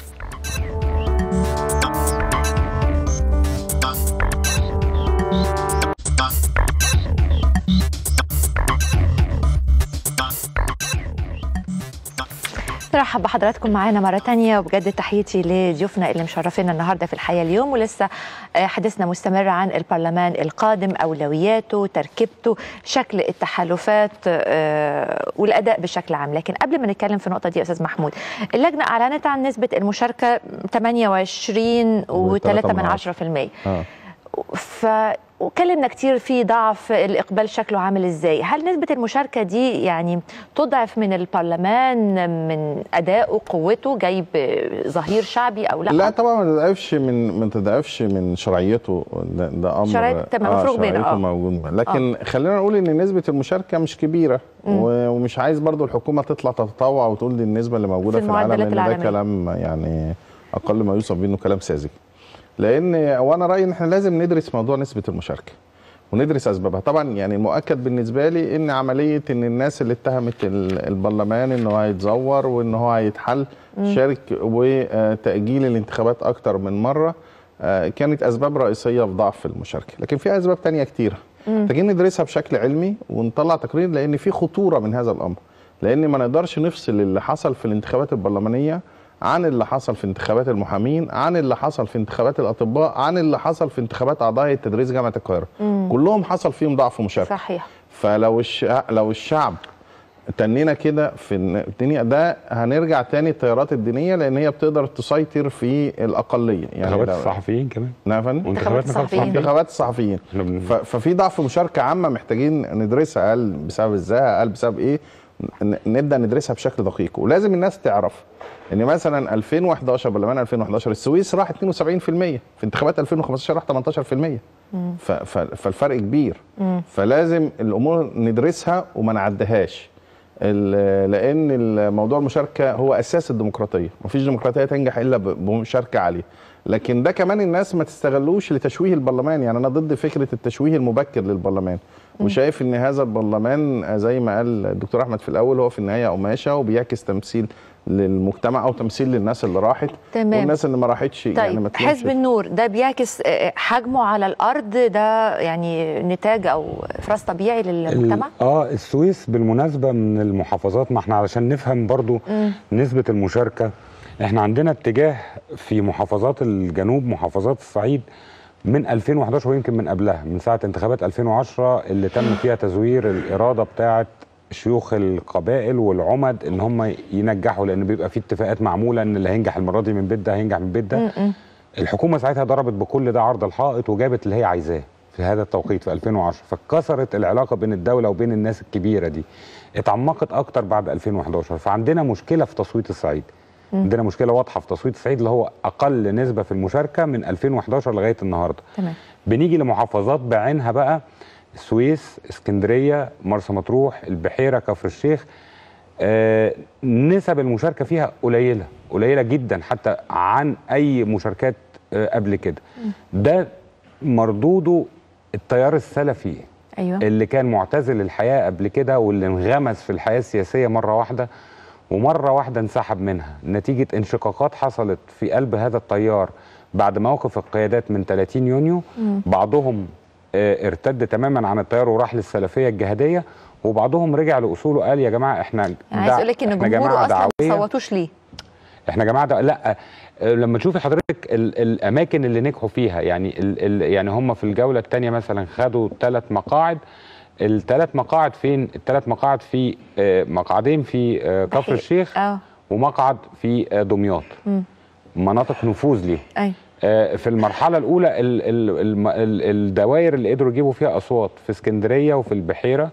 نرحب بحضراتكم معانا مرة تانية وبجد تحياتي لضيوفنا اللي مشرفينا النهاردة في الحياة اليوم ولسه آه، حديثنا مستمر عن البرلمان القادم أولوياته تركيبته شكل التحالفات آه، والأداء بشكل عام لكن قبل ما نتكلم في النقطة دي يا أستاذ محمود اللجنة أعلنت عن نسبة المشاركة 28 و3 من 10% اه ف وكلمنا كتير في ضعف الإقبال شكله عامل إزاي هل نسبة المشاركة دي يعني تضعف من البرلمان من أدائه قوته جايب ظهير شعبي أو لا, لا طبعا ما تضعفش من ما تضعفش من شرعيته ده, ده امر شرعية تمام، مفروغ منه، شرعيته آه. موجود لكن خلينا نقول ان نسبه المشاركه مش كبيره مم. و- ومش عايز برضو الحكومه تطلع تتطوع وتقول دي النسبه اللي موجوده في في, العالم المعدلات لان ده العالمية. كلام يعني اقل ما يوصف بيه انه كلام ساذج لان وانا رايي ان احنا لازم ندرس موضوع نسبه المشاركه وندرس اسبابها طبعا يعني المؤكد بالنسبه لي ان عمليه ان الناس اللي اتهمت ال- البرلمان ان هو هيتزور وان هو هيتحل مم. شارك وتاجيل الانتخابات اكتر من مره آه، كانت اسباب رئيسيه في ضعف المشاركه لكن في اسباب تانية كتيره مم. محتاجين ندرسها بشكل علمي ونطلع تقرير لان في خطوره من هذا الامر لان ما نقدرش نفصل اللي حصل في الانتخابات البرلمانيه عن اللي حصل في انتخابات المحامين عن اللي حصل في انتخابات الاطباء عن اللي حصل في انتخابات اعضاء هيئه تدريس جامعه القاهره مم. كلهم حصل فيهم ضعف مشاركه صحيح فلو الشعب لو الشعب تنينا كده في الن- الدنيا ده هنرجع تاني التيارات الدينيه لان هي بتقدر تسيطر في الاقليه انتخابات لو- الصحفيين كمان نعم يا فندم وانتخابات الصحفيين. انتخابات الصحفيين ف- ففي ضعف مشاركه عامه محتاجين ندرسها هل بسبب ازاي هل بسبب ايه ن- نبدا ندرسها بشكل دقيق ولازم الناس تعرف ان مثلا 2011 برلمان 2011 السويس راح 72% في انتخابات 2015 راح 18% مم. ف- ف- فالفرق كبير مم. فلازم الامور ندرسها وما نعدهاش ال- لان الموضوع المشاركه هو اساس الديمقراطيه مفيش ديمقراطيه تنجح الا ب- بمشاركه عاليه لكن ده كمان الناس ما تستغلوش لتشويه البرلمان يعني انا ضد فكره التشويه المبكر للبرلمان وشايف ان هذا البرلمان زي ما قال الدكتور احمد في الاول هو في النهايه قماشه وبيعكس تمثيل للمجتمع او تمثيل للناس اللي راحت تمام. والناس اللي ما راحتش يعني ما طيب تلومش حزب النور ده بيعكس آه، حجمه على الأرض ده يعني نتاج أو إفراز طبيعي للمجتمع ال- اه السويس بالمناسبه من المحافظات ما احنا علشان نفهم برضو مم. نسبه المشاركه احنا عندنا اتجاه في محافظات الجنوب محافظات الصعيد من 2011 ويمكن من قبلها من ساعه انتخابات 2010 اللي تم فيها تزوير الاراده بتاعه شيوخ القبائل والعمد ان هم ينجحوا لان بيبقى في اتفاقات معموله ان اللي هينجح المره دي من بيت ده هينجح من بيت ده م-م. الحكومه ساعتها ضربت بكل ده عرض الحائط وجابت اللي هي عايزاه في هذا التوقيت في 2010 فكسرت العلاقه بين الدوله وبين الناس الكبيره دي اتعمقت اكتر بعد 2011 فعندنا مشكله في تصويت الصعيد مم. عندنا مشكله واضحه في تصويت الصعيد اللي هو اقل نسبه في المشاركه من 2011 لغايه النهارده تمام بنيجي لمحافظات بعينها بقى السويس اسكندريه مرسى مطروح البحيره كفر الشيخ آه نسب المشاركه فيها قليله قليله جدا حتى عن اي مشاركات آه قبل كده ده مردوده التيار السلفي أيوه اللي كان معتزل الحياه قبل كده واللي انغمس في الحياه السياسيه مره واحده ومره واحده انسحب منها نتيجه انشقاقات حصلت في قلب هذا التيار بعد موقف القيادات من 30 يونيو مم. بعضهم آه، ارتد تماما عن التيار وراح للسلفيه الجهاديه وبعضهم رجع لاصوله قال يا جماعه احنا يعني عايز اقول لك ان إحنا جمهوره جماعة اصلا ما دعوية. صوتوش ليه احنا جماعه ده لا آه، لما تشوفي حضرتك ال الاماكن اللي نجحوا فيها يعني ال ال يعني هم في الجوله الثانيه مثلا خدوا ثلاث مقاعد الثلاث مقاعد فين الثلاث مقاعد في آه، مقعدين في آه، كفر بحي- الشيخ اه ومقعد في آه، دمياط مم. مناطق نفوذ ليهم ايوه آه، في المرحلة الأولى ال- ال- الم- ال- الدوائر اللي قدروا يجيبوا فيها أصوات في اسكندرية وفي البحيرة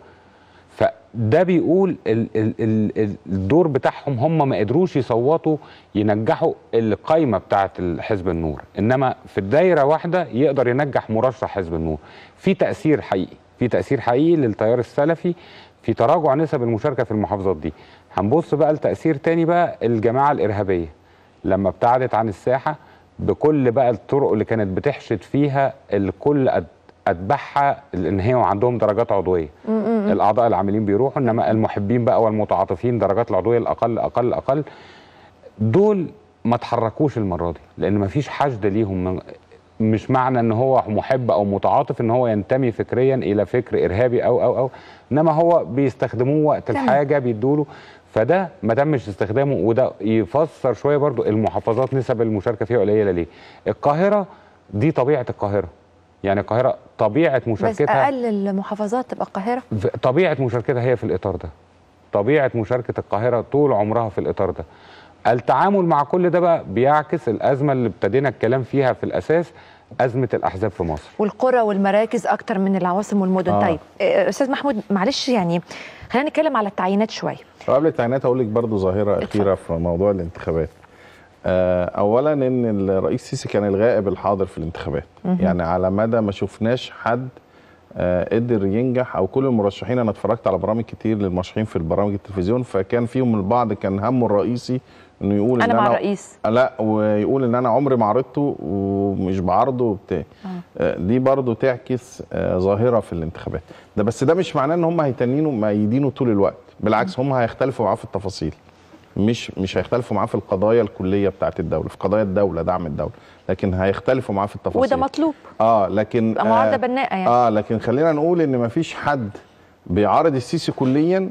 فده بيقول ال- ال- ال- ال- الدور بتاعهم هم ما قدروش يصوتوا ينجحوا القايمة بتاعة حزب النور إنما في الدايرة واحدة يقدر ينجح مرشح حزب النور في تأثير حقيقي في تأثير حقيقي للتيار السلفي في تراجع نسب المشاركة في المحافظات دي هنبص بقى لتأثير تاني بقى الجماعة الإرهابية لما ابتعدت عن الساحه بكل بقى الطرق اللي كانت بتحشد فيها الكل أت- اتبعها ان هي عندهم درجات عضويه م-م. الاعضاء العاملين بيروحوا انما المحبين بقى والمتعاطفين درجات العضويه الاقل اقل اقل دول ما تحركوش المره دي لان ما فيش حشد ليهم من مش معنى ان هو محب او متعاطف ان هو ينتمي فكريا الى فكر ارهابي او او او انما هو بيستخدموه وقت تمام. الحاجه بيدوله فده ما تمش استخدامه وده يفسر شويه برضو المحافظات نسب المشاركه فيها قليله ليه القاهره دي طبيعه القاهره يعني القاهره طبيعه بس مشاركتها اقل المحافظات تبقى القاهره ف- طبيعه مشاركتها هي في الاطار ده طبيعه مشاركه القاهره طول عمرها في الاطار ده التعامل مع كل ده بقى بيعكس الازمه اللي ابتدينا الكلام فيها في الاساس ازمه الاحزاب في مصر والقرى والمراكز اكتر من العواصم والمدن آه. طيب آه، استاذ محمود معلش يعني خلينا نتكلم على التعيينات شويه قبل التعيينات اقول لك برضو ظاهره اخيره في موضوع الانتخابات آه، اولا ان الرئيس السيسي كان الغائب الحاضر في الانتخابات مهم. يعني على مدى ما شفناش حد آه، قدر ينجح او كل المرشحين انا اتفرجت على برامج كتير للمرشحين في البرامج التلفزيون فكان فيهم البعض كان همه الرئيسي انه يقول أنا ان مع انا الرئيس. لا ويقول ان انا عمري ما عرضته ومش بعرضه وبتاع آه، دي برضو تعكس آه، ظاهره في الانتخابات ده بس ده مش معناه ان هم هيتنينوا مأيدينه طول الوقت بالعكس هم هيختلفوا معاه في التفاصيل مش مش هيختلفوا معاه في القضايا الكليه بتاعت الدوله في قضايا الدوله دعم الدوله لكن هيختلفوا معاه في التفاصيل وده مطلوب اه لكن تبقى معارضه بناءه يعني اه لكن خلينا نقول ان مفيش حد بيعارض السيسي كليا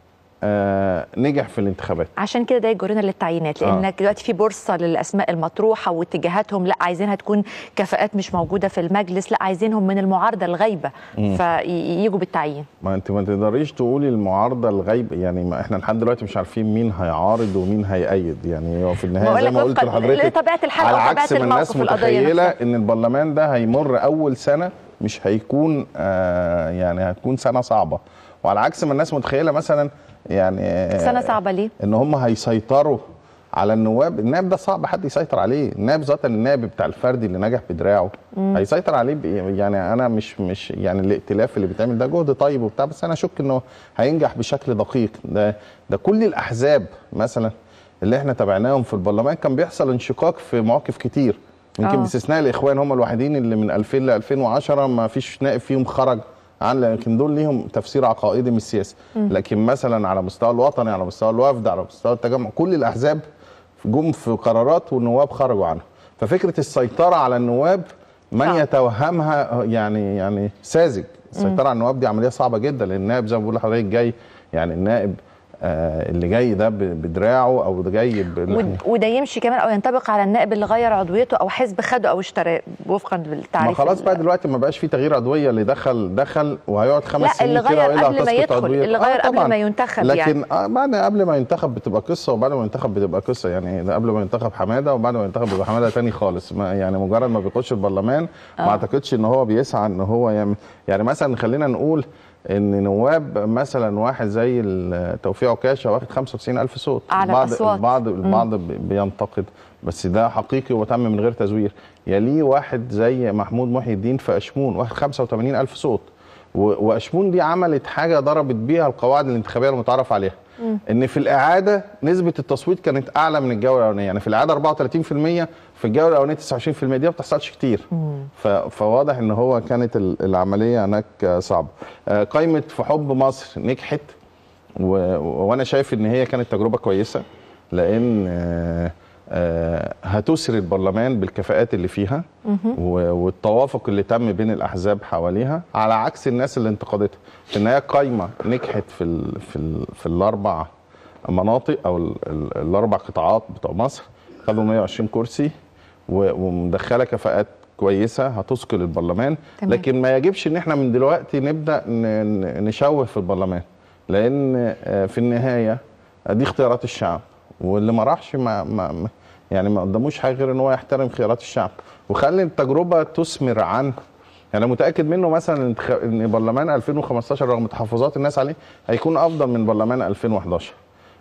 آه نجح في الانتخابات عشان كده ده يجرنا للتعيينات آه. لانك دلوقتي في بورصه للاسماء المطروحه واتجاهاتهم لا عايزينها تكون كفاءات مش موجوده في المجلس لا عايزينهم من المعارضه الغايبه مم. فييجوا بالتعيين ما انت ما تقدريش تقولي المعارضه الغيب يعني ما احنا لحد دلوقتي مش عارفين مين هيعارض ومين هيأيد يعني هو في النهايه بقول زي لك ما قلت وفقاً لحضرتك لطبيعة الحال على أو طبيعة عكس ما الناس الموقف القضية متخيله نفسها. ان البرلمان ده هيمر اول سنه مش هيكون آه يعني هتكون سنه صعبه وعلى عكس ما الناس متخيله مثلا يعني آه، سنه صعبه ليه؟ ان هم هيسيطروا على النواب النائب ده صعب حد يسيطر عليه النائب ذات النائب بتاع الفردي اللي نجح بدراعه مم. هيسيطر عليه ب- يعني انا مش مش يعني الائتلاف اللي بيتعمل ده جهد طيب وبتاع بس انا اشك انه هينجح بشكل دقيق ده ده كل الاحزاب مثلا اللي احنا تابعناهم في البرلمان كان بيحصل انشقاق في مواقف كتير يمكن آه. باستثناء الاخوان هم الوحيدين اللي من 2000 ل 2010 ما فيش نائب فيهم خرج عن لكن دول ليهم تفسير عقائدي مش سياسي مم. لكن مثلا على مستوى الوطني على مستوى الوفد على مستوى التجمع كل الاحزاب جم في قرارات والنواب خرجوا عنها ففكره السيطره على النواب من صعب. يتوهمها يعني يعني ساذج السيطره على النواب دي عمليه صعبه جدا لان النائب زي ما بقول لحضرتك جاي يعني النائب آه اللي جاي ده ب- بدراعه او ده جاي ب- ود- وده يمشي كمان او ينطبق على النائب اللي غير عضويته او حزب خده او اشتراه وفقا ما بالتعريف خلاص ال- بقى دلوقتي ما بقاش في تغيير عضويه اللي دخل دخل وهيقعد خمس لا سنين اللي كده غير وإلا قبل ما هتسقط يدخل عضوية. اللي آه غير قبل طبعاً. ما ينتخب لكن يعني آه بعد قبل ما ينتخب بتبقى قصه وبعد ما ينتخب بتبقى قصه يعني ده قبل ما ينتخب حماده وبعد ما ينتخب بيبقى حماده تاني خالص ما يعني مجرد ما بيخش البرلمان ما آه. اعتقدش ان هو بيسعى ان هو يعمل يعني مثلا خلينا نقول ان نواب مثلا واحد زي ال- توفيق عكاشه واخد 95000 صوت أعلى البعض الأصوات. البعض مم. البعض بي- بينتقد بس ده حقيقي وتم من غير تزوير يليه واحد زي محمود محي الدين في اشمون واخد 85000 صوت و- واشمون دي عملت حاجه ضربت بيها القواعد الانتخابيه المتعارف عليها ان في الاعاده نسبه التصويت كانت اعلى من الجوله الاولانيه يعني في الاعاده 34% في الجوله الاولانيه 29% دي ما بتحصلش كتير ف- فواضح ان هو كانت ال- العمليه هناك آه، صعبه آه، قائمه في حب مصر نجحت و- وانا شايف ان هي كانت تجربه كويسه لان آه، آه، هتسري البرلمان بالكفاءات اللي فيها و- والتوافق اللي تم بين الاحزاب حواليها على عكس الناس اللي انتقدتها في النهايه قايمه نجحت في ال في ال في الاربع مناطق او ال ال الاربع قطاعات بتوع مصر خدوا 120 كرسي و- ومدخله كفاءات كويسه هتثقل البرلمان تمام. لكن ما يجبش ان احنا من دلوقتي نبدا ن- ن- نشوه في البرلمان لان آه، في النهايه دي اختيارات الشعب واللي ما راحش ما, ما ما- يعني ما قدموش حاجه غير ان هو يحترم خيارات الشعب وخلي التجربه تثمر عن يعني أنا متاكد منه مثلا انتخ- ان برلمان 2015 رغم تحفظات الناس عليه هيكون افضل من برلمان 2011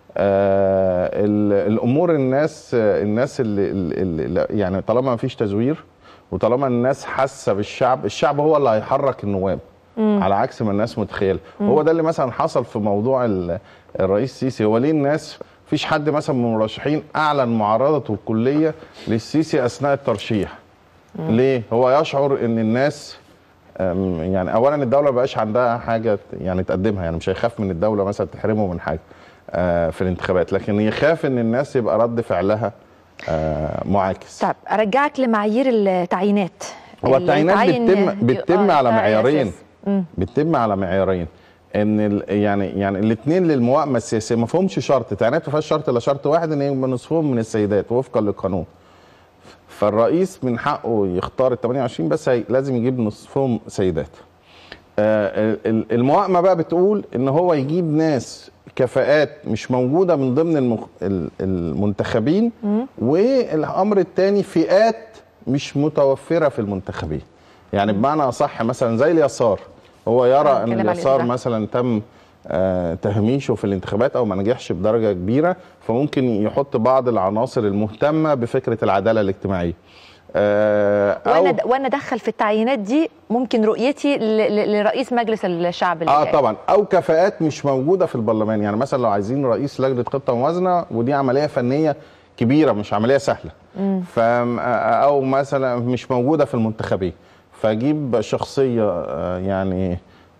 آه ال- الامور الناس الناس اللي, اللي اللي يعني طالما ما فيش تزوير وطالما الناس حاسه بالشعب الشعب هو اللي هيحرك النواب مم. على عكس ما الناس متخيله مم. هو ده اللي مثلا حصل في موضوع ال- الرئيس السيسي هو ليه الناس مفيش حد مثلا من المرشحين اعلن معارضته الكليه للسيسي اثناء الترشيح مم. ليه هو يشعر ان الناس أم، يعني اولا الدوله ما بقاش عندها حاجه ت- يعني تقدمها يعني مش هيخاف من الدوله مثلا تحرمه من حاجه آه، في الانتخابات لكن يخاف ان الناس يبقى رد فعلها آه، معاكس طب ارجعك لمعايير التعيينات هو اللي التعيينات يتعين- بتتم بتتم آه، على ده معيارين أساس. مم. بتتم على معيارين ان ال- يعني يعني الاثنين للموائمه السياسيه ما فيهمش شرط تعيينات ما فيهاش شرط الا شرط واحد ان يبقى نصفهم من السيدات وفقا للقانون فالرئيس من حقه يختار ال 28 بس هي لازم يجيب نصفهم سيدات آه، ال- ال- الموائمه بقى بتقول ان هو يجيب ناس كفاءات مش موجوده من ضمن المخ... ال- المنتخبين والامر الثاني فئات مش متوفره في المنتخبين يعني بمعنى اصح مثلا زي اليسار هو يرى ان هنتكلم على اليسار الإبداع. مثلا تم آه، تهميشه في الانتخابات او ما نجحش بدرجه كبيره فممكن يحط بعض العناصر المهتمه بفكره العداله الاجتماعيه آه، او وانا وانا ادخل في التعيينات دي ممكن رؤيتي ل- ل- لرئيس مجلس الشعب اللي اه جاي. طبعا او كفاءات مش موجوده في البرلمان يعني مثلا لو عايزين رئيس لجنه خطه موازنه ودي عمليه فنيه كبيره مش عمليه سهله مم. ف او مثلا مش موجوده في المنتخبين فاجيب شخصيه آه، يعني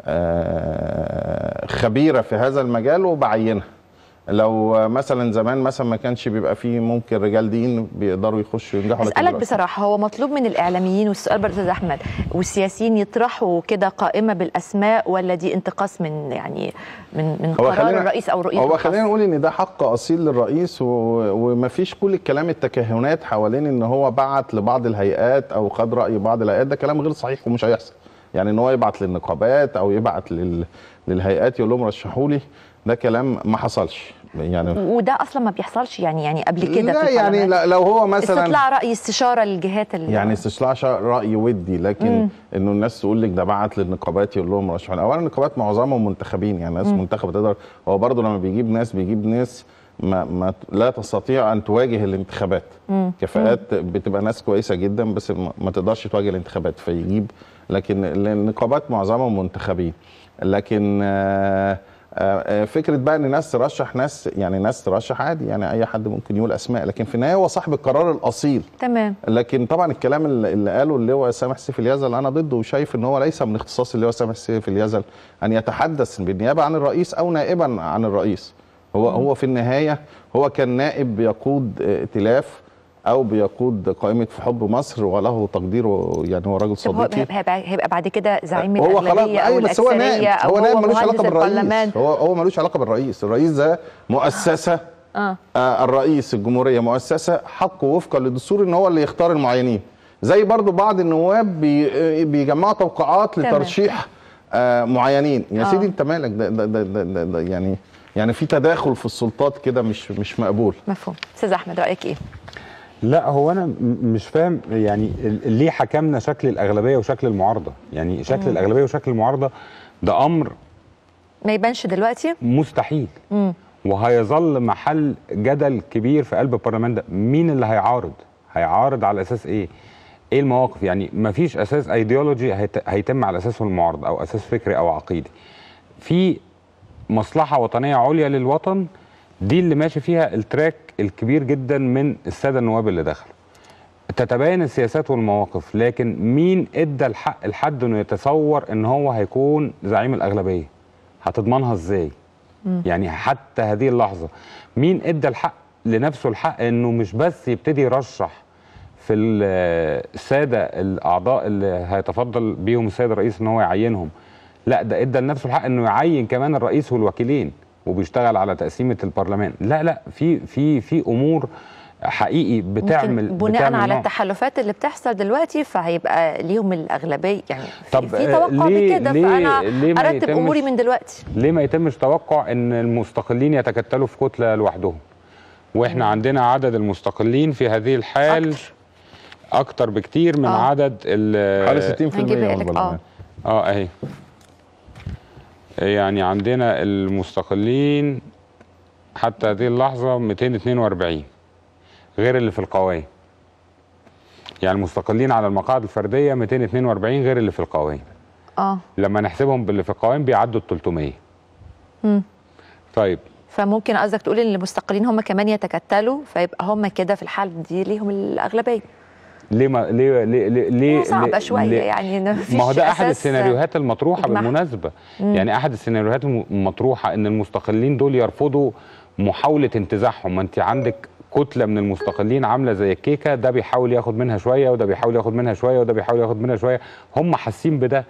آه، خبيره في هذا المجال وبعينها لو آه، مثلا زمان مثلا ما كانش بيبقى فيه ممكن رجال دين بيقدروا يخشوا ينجحوا لكن اسالك دلوقتي- بصراحه هو مطلوب من الاعلاميين والسؤال برضه استاذ احمد والسياسيين يطرحوا كده قائمه بالاسماء ولا دي انتقاص من يعني من من هو قرار خلينا- الرئيس او رؤيته هو الخاصة؟ خلينا نقول ان ده حق اصيل للرئيس و... ومفيش كل الكلام التكهنات حوالين ان هو بعت لبعض الهيئات او خد راي بعض الهيئات ده كلام غير صحيح ومش هيحصل يعني ان هو يبعت للنقابات او يبعت لل... للهيئات يقول لهم رشحوا لي ده كلام ما حصلش يعني وده اصلا ما بيحصلش يعني يعني قبل كده لا في يعني البرلمان. لا- لو هو مثلا استطلاع راي استشاره للجهات ال- يعني استطلاع شا- راي ودي لكن مم. انه الناس تقول لك ده بعت للنقابات يقول لهم رشحوا اولا النقابات معظمهم منتخبين يعني ناس مم. منتخبه تقدر هو برضه لما بيجيب ناس بيجيب ناس ما, ما لا تستطيع ان تواجه الانتخابات مم. كفاءات بتبقى ناس كويسه جدا بس ما ما تقدرش تواجه الانتخابات فيجيب لكن النقابات معظمهم منتخبين لكن آه، آه، آه، فكره بقى ان ناس ترشح ناس يعني ناس ترشح عادي يعني اي حد ممكن يقول اسماء لكن في النهايه هو صاحب القرار الاصيل تمام لكن طبعا الكلام اللي اللي قاله اللواء سامح سيف اليزل انا ضده وشايف ان هو ليس من اختصاص اللواء سامح سيف اليزل ان يتحدث بالنيابه عن الرئيس او نائبا عن الرئيس هو هو في النهايه هو كان نائب بيقود ائتلاف او بيقود قائمه في حب مصر وله تقديره يعني هو راجل طب هو صديقي هيبقى, هيبقى بعد كده زعيم هو خلاص الاغلبيه او ايوه بس هو نائب الاكثريه او هو نائب ملوش مهندس علاقه البرلمان بالرئيس هو هو ملوش علاقه بالرئيس الرئيس ده مؤسسه اه آه، الرئيس الجمهوريه مؤسسه حقه وفقا للدستور ان هو اللي يختار المعينين زي برضو بعض النواب بي آه، بيجمعوا توقعات تمام. لترشيح آه، معينين يا آه. سيدي انت مالك ده, ده, ده, ده, ده, ده يعني يعني في تداخل في السلطات كده مش مش مقبول مفهوم استاذ احمد رايك ايه لا هو انا م- مش فاهم يعني ال- ليه حكمنا شكل الاغلبيه وشكل المعارضه يعني شكل مم. الاغلبيه وشكل المعارضه ده امر ما يبانش دلوقتي مستحيل امم وهيظل محل جدل كبير في قلب البرلمان ده مين اللي هيعارض هيعارض على اساس ايه ايه المواقف يعني مفيش اساس ايديولوجي هيت- هيتم على اساسه المعارضه او اساس فكري او عقيدي في مصلحه وطنيه عليا للوطن دي اللي ماشي فيها التراك الكبير جدا من الساده النواب اللي دخلوا تتباين السياسات والمواقف لكن مين ادى الحق لحد انه يتصور ان هو هيكون زعيم الاغلبيه هتضمنها ازاي يعني حتى هذه اللحظه مين ادى الحق لنفسه الحق انه مش بس يبتدي يرشح في ال- الساده الاعضاء اللي هيتفضل بيهم السيد الرئيس ان هو يعينهم لا ده ادى لنفسه الحق انه يعين كمان الرئيس والوكيلين وبيشتغل على تقسيمه البرلمان لا لا في في في امور حقيقي بتعمل يمكن بناء بتعمل على نوع- التحالفات اللي بتحصل دلوقتي فهيبقى ليهم الاغلبيه يعني في, طب في آه، توقع ليه- بكده ليه- فانا ليه ما ارتب يتمش- اموري من دلوقتي ليه ما يتمش توقع ان المستقلين يتكتلوا في كتله لوحدهم واحنا عندنا عدد المستقلين في هذه الحال اكتر, أكتر بكتير من آه. آه. عدد ال حوالي 60% من هنجيبها لك، البرلمان اه اهي يعني عندنا المستقلين حتى هذه اللحظه 242 غير اللي في القوائم يعني المستقلين على المقاعد الفرديه 242 غير اللي في القوائم اه لما نحسبهم باللي في القوائم بيعدوا ال 300 مم. طيب فممكن قصدك تقول ان المستقلين هم كمان يتكتلوا فيبقى هم كده في الحال دي ليهم الاغلبيه ليه ما ليه ليه ليه, ليه صعبه ليه- شويه ليه- يعني إن مفيش ما هو ده احد أساس السيناريوهات المطروحه إجماع. بالمناسبه مم. يعني احد السيناريوهات الم- المطروحه ان المستقلين دول يرفضوا محاوله انتزاعهم ما انت عندك كتله من المستقلين عامله زي الكيكه ده بيحاول ياخد منها شويه وده بيحاول ياخد منها شويه وده بيحاول ياخد منها شويه هم حاسين بده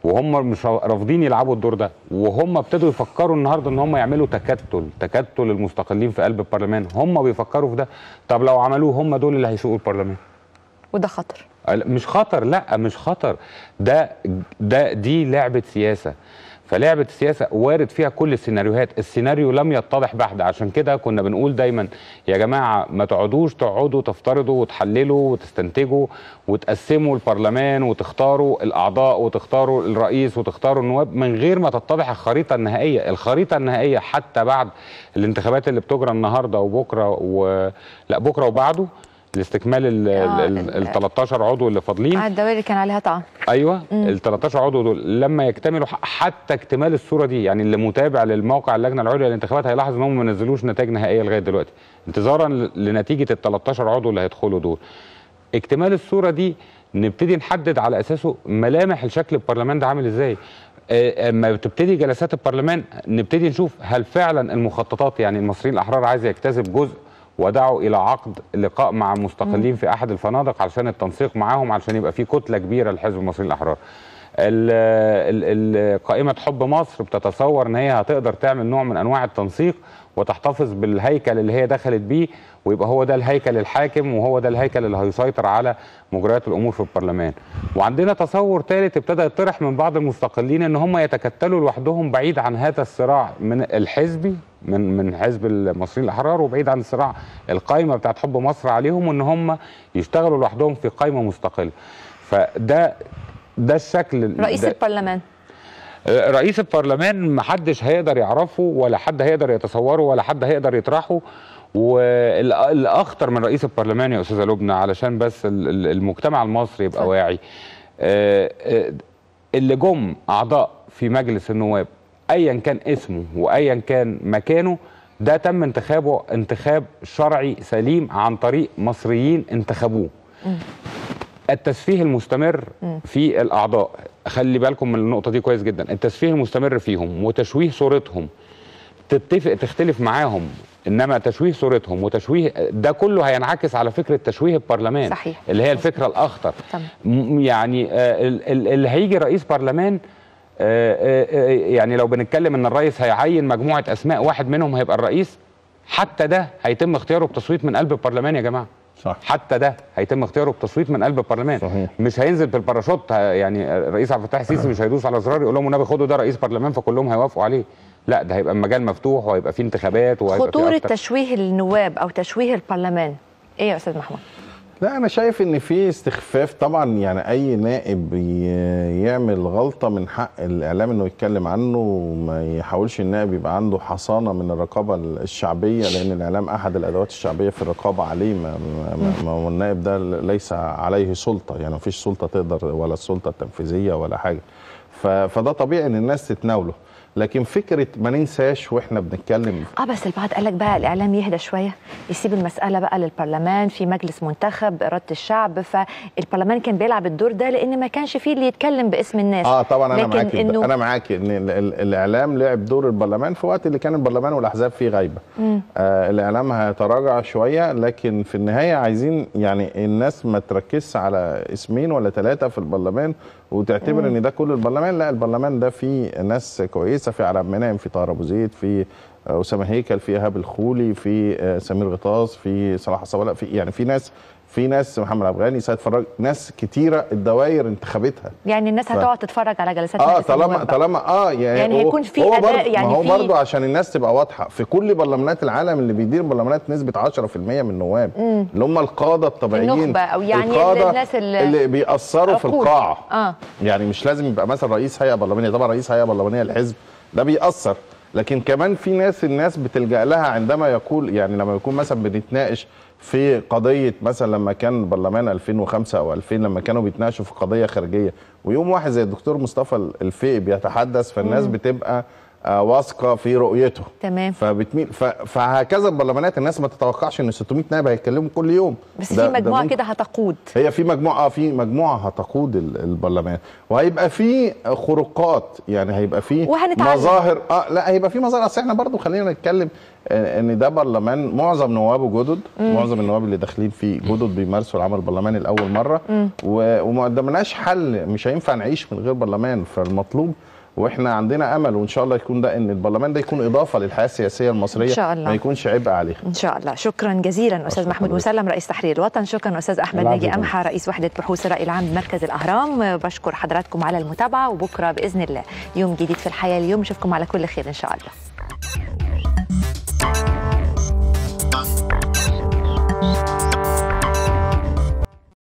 وهم مش رافضين يلعبوا الدور ده وهم ابتدوا يفكروا النهارده ان هم يعملوا تكتل تكتل المستقلين في قلب البرلمان هم بيفكروا في ده طب لو عملوه هم دول اللي هيسوقوا البرلمان وده خطر مش خطر لا مش خطر ده ده دي لعبه سياسه فلعبه السياسه وارد فيها كل السيناريوهات السيناريو لم يتضح بعد عشان كده كنا بنقول دايما يا جماعه ما تقعدوش تقعدوا تفترضوا وتحللوا وتستنتجوا وتقسموا البرلمان وتختاروا الاعضاء وتختاروا الرئيس وتختاروا النواب من غير ما تتضح الخريطه النهائيه الخريطه النهائيه حتى بعد الانتخابات اللي بتجرى النهارده وبكره و... لا بكره وبعده لاستكمال ال آه، ال- ال- ال 13 عضو اللي فاضلين آه، الدوائر اللي كان عليها طعن ايوه مم. ال 13 عضو دول لما يكتملوا ح- حتى اكتمال الصوره دي يعني اللي متابع للموقع اللجنه العليا للانتخابات هيلاحظ ان هم ما نزلوش نتائج نهائيه لغايه دلوقتي انتظارا ل- لنتيجه ال 13 عضو اللي هيدخلوا دول اكتمال الصوره دي نبتدي نحدد على اساسه ملامح الشكل البرلمان ده عامل ازاي آه، اما تبتدي جلسات البرلمان نبتدي نشوف هل فعلا المخططات يعني المصريين الاحرار عايز يجتذب جزء ودعوا الى عقد لقاء مع مستقلين في احد الفنادق علشان التنسيق معاهم علشان يبقى في كتله كبيره لحزب المصريين الاحرار ال- ال- ال- قائمه حب مصر بتتصور ان هي هتقدر تعمل نوع من انواع التنسيق وتحتفظ بالهيكل اللي هي دخلت بيه ويبقى هو ده الهيكل الحاكم وهو ده الهيكل اللي هيسيطر على مجريات الامور في البرلمان وعندنا تصور ثالث ابتدى يطرح من بعض المستقلين ان هم يتكتلوا لوحدهم بعيد عن هذا الصراع من الحزبي من من حزب المصريين الاحرار وبعيد عن الصراع القايمه بتاعت حب مصر عليهم وان هم يشتغلوا لوحدهم في قايمه مستقله فده ده الشكل رئيس ده البرلمان رئيس البرلمان محدش هيقدر يعرفه ولا حد هيقدر يتصوره ولا حد هيقدر يطرحه والاخطر من رئيس البرلمان يا استاذه لبنى علشان بس ال- ال- المجتمع المصري يبقى واعي آه، آه، اللي جم اعضاء في مجلس النواب ايا كان اسمه وايا كان مكانه ده تم انتخابه انتخاب شرعي سليم عن طريق مصريين انتخبوه التسفيه المستمر مم. في الاعضاء خلي بالكم من النقطه دي كويس جدا التسفيه المستمر فيهم وتشويه صورتهم تتفق تختلف معاهم انما تشويه صورتهم وتشويه ده كله هينعكس على فكره تشويه البرلمان صحيح. اللي هي الفكره الاخطر تمام. م- يعني آه، ال- ال- اللي هيجي رئيس برلمان آه، آه، آه، يعني لو بنتكلم ان الرئيس هيعين مجموعه اسماء واحد منهم هيبقى الرئيس حتى ده هيتم اختياره بتصويت من قلب البرلمان يا جماعه صح. حتى ده هيتم اختياره بتصويت من قلب البرلمان صحيح. مش هينزل بالباراشوت ه- يعني الرئيس عبد الفتاح السيسي مش هيدوس على زرار يقول لهم والنبي خدوا ده رئيس برلمان فكلهم هيوافقوا عليه لا ده هيبقى المجال مفتوح وهيبقى فيه انتخابات وهيبقى فيه خطورة أكتر. تشويه النواب أو تشويه البرلمان إيه يا أستاذ محمود؟ لا انا شايف ان في استخفاف طبعا يعني اي نائب ي- يعمل غلطه من حق الاعلام انه يتكلم عنه وما يحاولش النائب يبقى عنده حصانه من الرقابه الشعبيه لان الاعلام احد الادوات الشعبيه في الرقابه عليه ما, ما, ما هو النائب ده ليس عليه سلطه يعني ما فيش سلطه تقدر ولا السلطه التنفيذيه ولا حاجه ف- فده طبيعي ان الناس تتناوله لكن فكره ما ننساش واحنا بنتكلم اه بس البعض قال لك بقى الاعلام يهدى شويه يسيب المساله بقى للبرلمان في مجلس منتخب باراده الشعب فالبرلمان كان بيلعب الدور ده لان ما كانش فيه اللي يتكلم باسم الناس اه طبعا انا لكن معاك انه انا معاك ان ال- ال- الاعلام لعب دور البرلمان في وقت اللي كان البرلمان والاحزاب فيه غايبه مم. آه الاعلام هيتراجع شويه لكن في النهايه عايزين يعني الناس ما تركزش على اسمين ولا ثلاثه في البرلمان وتعتبر مم. ان ده كل البرلمان لا البرلمان ده فيه ناس كويسه في علاء منعم في طاهر ابو زيد في آه، اسامه هيكل في ايهاب الخولي في آه، سمير غطاس في صلاح الصباح في يعني في ناس في ناس محمد عبد الغني سيد فراج ناس كتيره الدوائر انتخبتها يعني الناس ف- هتقعد تتفرج على جلسات اه مجلس طالما النواب بقى. طالما اه يعني, يعني هو- هيكون في هو أداء، برضه يعني ما هو في- برضه عشان الناس تبقى واضحه في كل برلمانات العالم اللي بيدير برلمانات نسبه 10% من النواب مم. اللي هم القاده الطبيعيين النخبة أو يعني القادة الناس اللي- اللي بيأثروا في عقول. القاعه اه يعني مش لازم يبقى مثلا رئيس هيئه برلمانيه طبعا رئيس هيئه برلمانيه الحزب ده بيأثر لكن كمان في ناس الناس بتلجأ لها عندما يقول يعني لما يكون مثلا بنتناقش في قضيه مثلا لما كان برلمان 2005 او 2000 لما كانوا بيتناقشوا في قضيه خارجيه ويوم واحد زي الدكتور مصطفى الفقي بيتحدث فالناس مم. بتبقى آه، واثقه في رؤيته تمام فبتميل ف- فهكذا البرلمانات الناس ما تتوقعش ان 600 نائب هيتكلموا كل يوم بس ده- في ده مجموعه ممكن- كده هتقود هي في مجموعه اه في مجموعه هتقود ال- البرلمان وهيبقى في خروقات يعني هيبقى في وهنتعلم. مظاهر اه لا هيبقى في مظاهر اصل احنا برضو خلينا نتكلم آه، ان ده برلمان معظم نوابه جدد مم. معظم النواب اللي داخلين فيه جدد بيمارسوا العمل البرلماني لاول مره مم. و- وما قدمناش حل مش هينفع نعيش من غير برلمان فالمطلوب واحنا عندنا امل وان شاء الله يكون ده ان البرلمان ده يكون اضافه للحياه السياسيه المصريه إن شاء الله. ما يكونش عبء عليها ان شاء الله شكرا جزيلا استاذ محمود مسلم رئيس تحرير الوطن شكرا استاذ احمد العفو ناجي يا فندم. امحى رئيس وحده بحوث الراي العام بمركز الاهرام بشكر حضراتكم على المتابعه وبكره باذن الله يوم جديد في الحياه اليوم نشوفكم على كل خير ان شاء الله